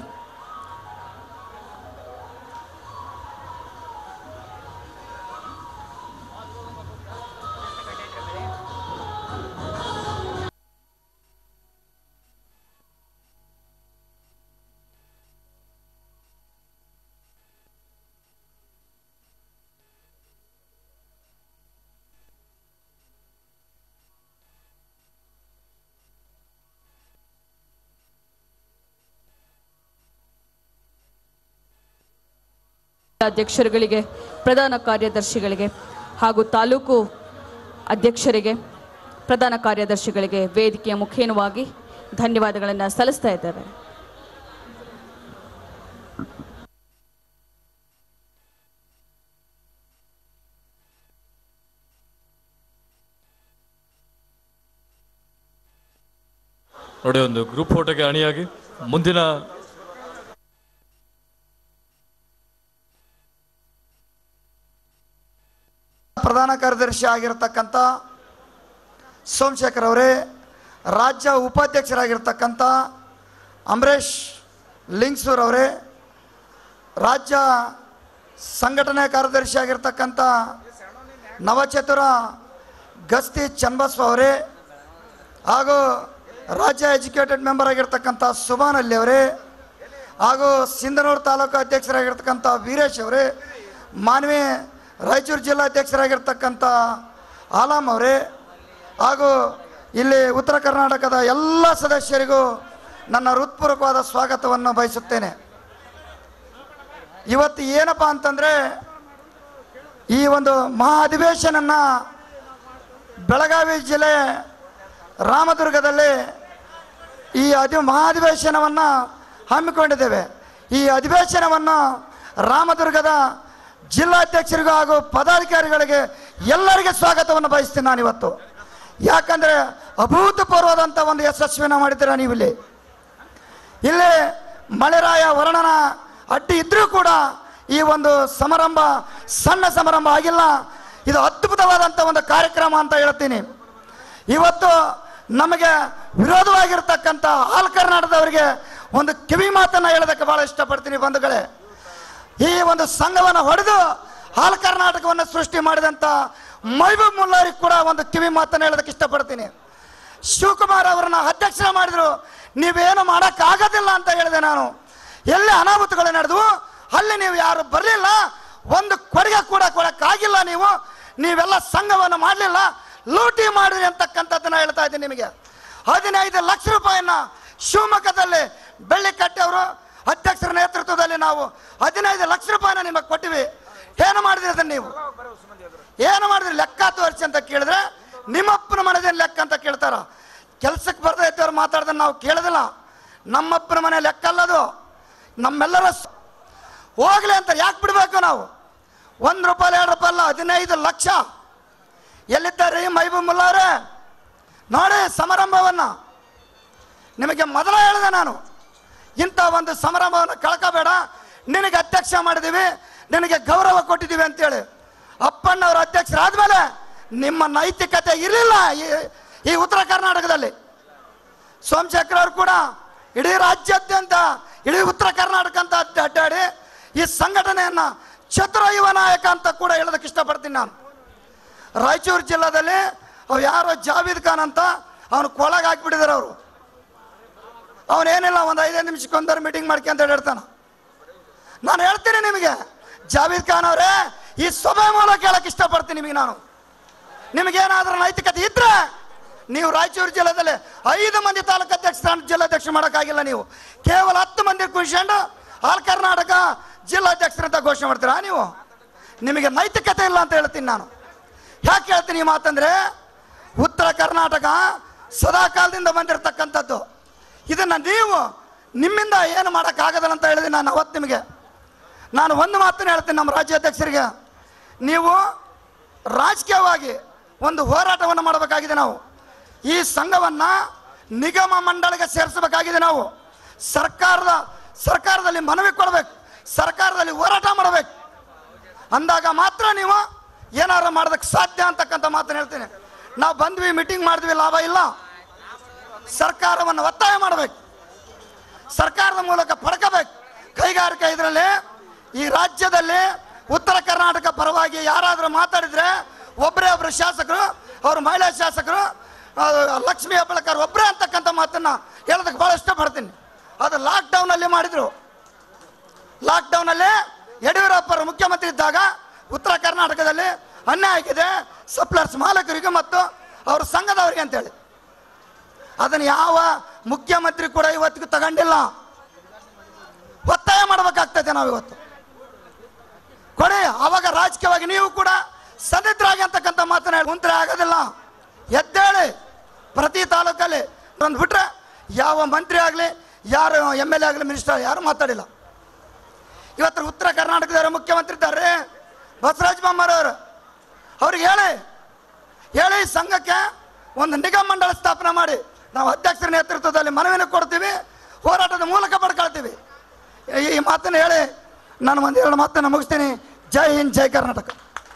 ಅಧ್ಯಕ್ಷರುಗಳಿಗೆ ಪ್ರಧಾನ ಕಾರ್ಯದರ್ಶಿಗಳಿಗೆ ಹಾಗೂ ತಾಲೂಕು ಅಧ್ಯಕ್ಷರಿಗೆ ಪ್ರಧಾನ ಕಾರ್ಯದರ್ಶಿಗಳಿಗೆ ವೇದಿಕೆಯ ಮುಖೇನವಾಗಿ ಧನ್ಯವಾದಗಳನ್ನು ಸಲ್ಲಿಸ್ತಾ ಇದ್ದೇವೆ ನೋಡಿ ಒಂದು ಗ್ರೂಪ್ ಫೋಟೋಗೆ ಅಣಿಯಾಗಿ ಮುಂದಿನ ಪ್ರಧಾನ ಕಾರ್ಯದರ್ಶಿ ಆಗಿರತಕ್ಕಂಥ ಸೋಮಶೇಖರ್ ಅವರೇ ರಾಜ್ಯ ಉಪಾಧ್ಯಕ್ಷರಾಗಿರ್ತಕ್ಕಂಥ ಅಂಬರೀಷ್ ಲಿಂಗ್ಸೂರ್ ಅವರೇ ರಾಜ್ಯ ಸಂಘಟನೆ ಕಾರ್ಯದರ್ಶಿ ಆಗಿರ್ತಕ್ಕಂಥ ನವಚತುರ ಗಸ್ತಿ ಚನ್ನಬಸವ ಅವರೇ ಹಾಗೂ ರಾಜ್ಯ ಎಜುಕೇಟೆಡ್ ಮೆಂಬರ್ ಆಗಿರ್ತಕ್ಕಂಥ ಸುಭಾನ್ ಅಲ್ಲಿ ಅವರೇ ಹಾಗೂ ಸಿಂಧನೂರು ತಾಲೂಕು ಅಧ್ಯಕ್ಷರಾಗಿರ್ತಕ್ಕಂಥ ವೀರೇಶ್ ಅವರೇ ಮಾನ್ವಿ ರಾಯಚೂರು ಜಿಲ್ಲಾ ಅಧ್ಯಕ್ಷರಾಗಿರ್ತಕ್ಕಂಥ ಆಲಾಮ್ ಅವರೇ ಹಾಗೂ ಇಲ್ಲಿ ಉತ್ತರ ಕರ್ನಾಟಕದ ಎಲ್ಲ ಸದಸ್ಯರಿಗೂ ನನ್ನ ಹೃತ್ಪೂರ್ವಕವಾದ ಸ್ವಾಗತವನ್ನು ಬಯಸುತ್ತೇನೆ ಇವತ್ತು ಏನಪ್ಪ ಅಂತಂದರೆ ಈ ಒಂದು ಮಹಾ ಅಧಿವೇಶನನ್ನ ಬೆಳಗಾವಿ ಜಿಲ್ಲೆ ರಾಮದುರ್ಗದಲ್ಲಿ ಈ ಅಧಿ ಮಹಾಧಿವೇಶನವನ್ನು ಹಮ್ಮಿಕೊಂಡಿದ್ದೇವೆ ಈ ಅಧಿವೇಶನವನ್ನು ರಾಮದುರ್ಗದ ಜಿಲ್ಲಾಧ್ಯಕ್ಷರಿಗೂ ಹಾಗೂ ಪದಾಧಿಕಾರಿಗಳಿಗೆ ಎಲ್ಲರಿಗೆ ಸ್ವಾಗತವನ್ನು ಬಯಸ್ತೀನಿ ನಾನಿವತ್ತು ಯಾಕಂದರೆ ಅಭೂತಪೂರ್ವದಂಥ ಒಂದು ಯಶಸ್ವಿನ ಮಾಡಿದ್ದೀರಾ ನೀವು ಇಲ್ಲಿ ಇಲ್ಲಿ ಮಳೆರಾಯ ವರ್ಣನ ಅಡ್ಡಿ ಇದ್ರೂ ಕೂಡ ಈ ಒಂದು ಸಮಾರಂಭ ಸಣ್ಣ ಸಮಾರಂಭ ಆಗಿಲ್ಲ ಇದು ಅದ್ಭುತವಾದಂಥ ಒಂದು ಕಾರ್ಯಕ್ರಮ ಅಂತ ಹೇಳ್ತೀನಿ ಇವತ್ತು ನಮಗೆ ವಿರೋಧವಾಗಿರ್ತಕ್ಕಂಥ ಆಲ್ ಕರ್ನಾಟಕದವರಿಗೆ ಒಂದು ಕಿವಿ ಮಾತನ್ನು ಹೇಳೋದಕ್ಕೆ ಭಾಳ ಇಷ್ಟಪಡ್ತೀನಿ ಬಂಧುಗಳೇ ಈ ಒಂದು ಸಂಘವನ್ನು ಹೊಡೆದು ಹಾಲ್ ಕರ್ನಾಟಕವನ್ನು ಸೃಷ್ಟಿ ಮಾಡಿದಂಥ ಮೈಬೂಬ್ ಮುಲ್ಲಾರಿಗೆ ಕೂಡ ಒಂದು ಕಿವಿ ಮಾತನ್ನು ಹೇಳೋದಕ್ಕೆ ಇಷ್ಟಪಡ್ತೀನಿ ಶಿವಕುಮಾರ್ ಅವರನ್ನ ಅಧ್ಯಕ್ಷರ ಮಾಡಿದ್ರು ನೀವೇನು ಮಾಡೋಕ್ಕಾಗೋದಿಲ್ಲ ಅಂತ ಹೇಳಿದೆ ನಾನು ಎಲ್ಲಿ ಅನಾಹುತಗಳು ನಡೆದವು ಅಲ್ಲಿ ನೀವು ಯಾರು ಬರಲಿಲ್ಲ ಒಂದು ಕೊಡುಗೆ ಕೂಡ ಕೊಡಕ್ಕಾಗಿಲ್ಲ ನೀವು ನೀವೆಲ್ಲ ಸಂಘವನ್ನು ಮಾಡಲಿಲ್ಲ ಲೂಟಿ ಮಾಡಿರಿ ಅಂತಕ್ಕಂಥದ್ದನ್ನ ಹೇಳ್ತಾ ಇದ್ದೀನಿ ನಿಮಗೆ ಹದಿನೈದು ಲಕ್ಷ ರೂಪಾಯಿನ ಶಿವಮೊಗ್ಗದಲ್ಲಿ ಬೆಳ್ಳಿಕಟ್ಟೆ ಅವರು ಅಧ್ಯಕ್ಷರ ನೇತೃತ್ವದಲ್ಲಿ ನಾವು ಹದಿನೈದು ಲಕ್ಷ ರೂಪಾಯಿನ ನಿಮಗೆ ಕೊಟ್ಟಿವಿ ಏನು ಮಾಡಿದ್ರಿ ಅದನ್ನ ನೀವು ಏನು ಮಾಡಿದ್ರಿ ಲೆಕ್ಕ ತೋರಿಸಿ ಅಂತ ಕೇಳಿದ್ರೆ ನಿಮ್ಮಪ್ಪನ ಮನೆದೇನು ಲೆಕ್ಕ ಅಂತ ಕೇಳ್ತಾರ ಕೆಲ್ಸಕ್ಕೆ ಬರ್ತಾ ಇದ್ದವ್ರು ಮಾತಾಡ್ದನ್ನ ನಾವು ಕೇಳೋದಿಲ್ಲ ನಮ್ಮಪ್ಪನ ಮನೆ ಲೆಕ್ಕ ಅಲ್ಲದು ನಮ್ಮೆಲ್ಲರ ಸ್- ಹೋಗ್ಲಿ ಅಂತ ಯಾಕೆ ಬಿಡಬೇಕು ನಾವು ಒಂದು ರೂಪಾಯಿ ಎರಡು ರೂಪಾಯಿ ಅಲ್ಲ ಹದಿನೈದು ಲಕ್ಷ ಎಲ್ಲಿದ್ದಾರೆ ಮೈಬೂಬ್ ಮುಲ್ಲಾವ್ರೆ ನೋಡಿ ಸಮಾರಂಭವನ್ನು ನಿಮಗೆ ಮೊದಲ ಹೇಳಿದೆ ನಾನು ಇಂಥ ಒಂದು ಸಮಾರಂಭವನ್ನು ಕಳ್ಕೋಬೇಡ ನಿನಗೆ ಅಧ್ಯಕ್ಷ ಮಾಡಿದ್ದೀವಿ ನಿನಗೆ ಗೌರವ ಕೊಟ್ಟಿದ್ದೀವಿ ಅಂತೇಳಿ ಅಪ್ಪಣ್ಣವ್ರ ಅಧ್ಯಕ್ಷರಾದ್ಮೇಲೆ ನಿಮ್ಮ ನೈತಿಕತೆ ಇರಲಿಲ್ಲ ಈ ಈ ಉತ್ತರ ಕರ್ನಾಟಕದಲ್ಲಿ ಸೋಮಶೇಖರ್ ಅವರು ಕೂಡ ಇಡೀ ರಾಜ್ಯಾದ್ಯಂತ ಇಡೀ ಉತ್ತರ ಕರ್ನಾಟಕ ಅಂತ ಅಡ್ಡ- ಅಡ್ಡಾಡಿ ಈ ಸಂಘಟನೆಯನ್ನ ಚತುರ ಯುವ ನಾಯಕ ಅಂತ ಕೂಡ ಹೇಳೋದಕ್ಕೆ ಇಷ್ಟಪಡ್ತೀನಿ ನಾನು ರಾಯಚೂರು ಜಿಲ್ಲಾದಲ್ಲಿ ಅವ್ ಯಾರೋ ಜಾವೀದ್ ಖಾನ್ ಅಂತ ಅವನು ಕೊಳಗೆ ಹಾಕ್ಬಿಟ್ಟಿದ್ದಾರೆ ಅವರು ಅವನೇನಿಲ್ಲ ಒಂದು ಐದೈದು ನಿಮಿಷಕ್ಕೆ ಒಂದರ ಮೀಟಿಂಗ್ ಮಾಡ್ಕೊಂತ ಹೇಳ್ತಾನೆ ನಾನು ಹೇಳ್ತೀನಿ ನಿಮಗೆ ಜಾವೀದ್ ಖಾನ್ ಅವರೇ ಈ ಸಭೆ ಮೂಲಕ ಕೇಳಕ್ಕೆ ಇಷ್ಟಪಡ್ತೀನಿ ನಿಮಗೆ ನಾನು ನಿಮಗೇನಾದ್ರೂ ನೈತಿಕತೆ ಇದ್ರೆ ನೀವು ರಾಯಚೂರು ಜಿಲ್ಲೆದಲ್ಲಿ ಐದು ಮಂದಿ ತಾಲೂಕು ಅಧ್ಯಕ್ಷ ಸ್ಥಾನ ಜಿಲ್ಲಾಧ್ಯಕ್ಷ ಮಾಡೋಕ್ಕಾಗಿಲ್ಲ ನೀವು ಕೇವಲ ಹತ್ತು ಮಂದಿ ಕುಂತ್ಕೊಂಡು ಆಲ್ ಕರ್ನಾಟಕ ಜಿಲ್ಲಾಧ್ಯಕ್ಷರಂತ ಘೋಷಣೆ ಮಾಡ್ತೀರಾ ನೀವು ನಿಮಗೆ ನೈತಿಕತೆ ಇಲ್ಲ ಅಂತ ಹೇಳ್ತೀನಿ ನಾನು ಯಾಕೆ ಹೇಳ್ತೀನಿ ಈ ಮಾತಂದ್ರೆ ಉತ್ತರ ಕರ್ನಾಟಕ ಸದಾ ಕಾಲದಿಂದ ಬಂದಿರತಕ್ಕಂಥದ್ದು ಇದನ್ನು ನೀವು ನಿಮ್ಮಿಂದ ಏನು ಮಾಡೋಕ್ಕಾಗದಲ್ಲ ಅಂತ ಹೇಳಿದೆ ನಾನು ಅವತ್ತು ನಿಮಗೆ ನಾನು ಒಂದು ಮಾತನ್ನು ಹೇಳ್ತೀನಿ ನಮ್ಮ ರಾಜ್ಯಾಧ್ಯಕ್ಷರಿಗೆ ನೀವು ರಾಜಕೀಯವಾಗಿ ಒಂದು ಹೋರಾಟವನ್ನು ಮಾಡಬೇಕಾಗಿದೆ ನಾವು ಈ ಸಂಘವನ್ನು ನಿಗಮ ಮಂಡಳಿಗೆ ಸೇರಿಸಬೇಕಾಗಿದೆ ನಾವು ಸರ್ಕಾರದ ಸರ್ಕಾರದಲ್ಲಿ ಮನವಿ ಕೊಡಬೇಕು ಸರ್ಕಾರದಲ್ಲಿ ಹೋರಾಟ ಮಾಡಬೇಕು ಅಂದಾಗ ಮಾತ್ರ ನೀವು ಏನಾರು ಮಾಡೋದಕ್ಕೆ ಸಾಧ್ಯ ಅಂತಕ್ಕಂಥ ಮಾತನ್ನು ಹೇಳ್ತೀನಿ ನಾವು ಬಂದ್ವಿ ಮೀಟಿಂಗ್ ಮಾಡಿದ್ವಿ ಲಾಭ ಇಲ್ಲ ಸರ್ಕಾರವನ್ನು ಒತ್ತಾಯ ಮಾಡಬೇಕು ಸರ್ಕಾರದ ಮೂಲಕ ಪಡ್ಕೋಬೇಕು ಕೈಗಾರಿಕಾ ಇದರಲ್ಲಿ ಈ ರಾಜ್ಯದಲ್ಲಿ ಉತ್ತರ ಕರ್ನಾಟಕ ಪರವಾಗಿ ಯಾರಾದರೂ ಮಾತಾಡಿದ್ರೆ ಒಬ್ಬರೇ ಒಬ್ಬರು ಶಾಸಕರು ಅವರು ಮಹಿಳಾ ಶಾಸಕರು ಆ, ಲಕ್ಷ್ಮೀ ಹೆಬ್ಬಳಕರ್ ಒಬ್ಬರೇ ಅಂತಕ್ಕಂಥ ಮಾತನ್ನ ಹೇಳೋದಕ್ಕೆ ಭಾಳ ಇಷ್ಟಪಡ್ತೀನಿ ಅದು ಲಾಕ್ಡೌನಲ್ಲಿ ಮಾಡಿದ್ರು ಲಾಕ್ಡೌನಲ್ಲಿ ಯಡಿಯೂರಪ್ಪರು ಮುಖ್ಯಮಂತ್ರಿ ಇದ್ದಾಗ ಉತ್ತರ ಕರ್ನಾಟಕದಲ್ಲಿ ಅನ್ಯಾಯ ಆಗಿದೆ ಸಪ್ಲರ್ಸ್ ಮಾಲಕರಿಗೆ ಮತ್ತು ಅವ್ರ ಸಂಘದವರಿಗೆ ಅಂತೇಳಿ ಅದನ್ನು ಯಾವ ಮುಖ್ಯಮಂತ್ರಿ ಕೂಡ ಇವತ್ತಿಗೂ ತಗೊಂಡಿಲ್ಲ ಒತ್ತಾಯ ಮಾಡಬೇಕಾಗ್ತದೆ ನಾವು ಇವತ್ತು ಕೊಡಿ ಅವಾಗ ರಾಜಕೀಯವಾಗಿ ನೀವು ಕೂಡ ಸನ್ನಿಧರಾಗಿ ಅಂತಕ್ಕಂಥ ಮಾತನ್ನ ಹೇಳಿ ಕುಂತ್ರೆ ಆಗೋದಿಲ್ಲ ಎದ್ದೇಳಿ ಪ್ರತಿ ತಾಲೂಕಲ್ಲಿ ಒಂದು ಬಿಟ್ರೆ ಯಾವ ಮಂತ್ರಿ ಆಗಲಿ ಯಾರು ಎಮ್ ಎಲ್ ಎ ಆಗಲಿ ಮಿನಿಸ್ಟರ್ ಯಾರು ಮಾತಾಡಿಲ್ಲ ಇವತ್ತು ಉತ್ತರ ಕರ್ನಾಟಕದವರು ಮುಖ್ಯಮಂತ್ರಿ ಇದ್ದಾರೆ ಬಸವರಾಜ ಬೊಮ್ಮಾರವರು ಅವ್ರಿಗೆ ಹೇಳಿ ಹೇಳಿ ಸಂಘಕ್ಕೆ ಒಂದು ನಿಗಮ ಮಂಡಳ ಸ್ಥಾಪನೆ ಮಾಡಿ ನಾವು ಅಧ್ಯಕ್ಷರ ನೇತೃತ್ವದಲ್ಲಿ ಮನವಿನ ಕೊಡ್ತೀವಿ ಹೋರಾಟದ ಮೂಲಕ ಪಡ್ಕೊಳ್ತೀವಿ ಈ- ಈ ಮಾತನ್ನು ಹೇಳಿ ನಾನು ಒಂದು ಎರಡು ಮಾತನ್ನು ಮುಗಿಸ್ತೀನಿ ಜೈ ಹಿಂದ್ ಜೈ ಕರ್ನಾಟಕ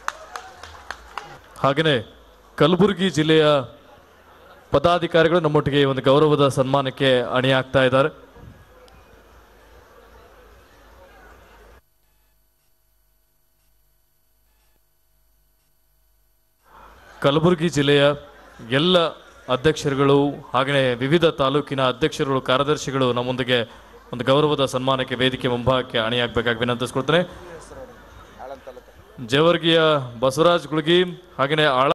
ಹಾಗೆಯೇ ಕಲಬುರಗಿ ಜಿಲ್ಲೆಯ ಪದಾಧಿಕಾರಿಗಳು ನಮ್ಮೊಟ್ಟಿಗೆ ಈ ಒಂದು ಗೌರವದ ಸನ್ಮಾನಕ್ಕೆ ಅಣಿಯಾಗ್ತಾ ಇದ್ದಾರೆ ಕಲಬುರಗಿ ಜಿಲ್ಲೆಯ ಎಲ್ಲ ಅಧ್ಯಕ್ಷರುಗಳು ಹಾಗೆಯೇ ವಿವಿಧ ತಾಲೂಕಿನ ಅಧ್ಯಕ್ಷರುಗಳು ಕಾರ್ಯದರ್ಶಿಗಳು ನಮ್ಮೊಂದಿಗೆ ಒಂದು ಗೌರವದ ಸನ್ಮಾನಕ್ಕೆ ವೇದಿಕೆ ಮುಂಭಾಗಕ್ಕೆ ಅಣಿಯಾಗಬೇಕಾಗಿ ವಿನಂತಿಸ್ಕೊಳ್ತೇನೆ ಜೇವರ್ಗಿಯ ಬಸವರಾಜ್ ಗುಳ್ಗಿ ಹಾಗೆಯೇ ಆಳ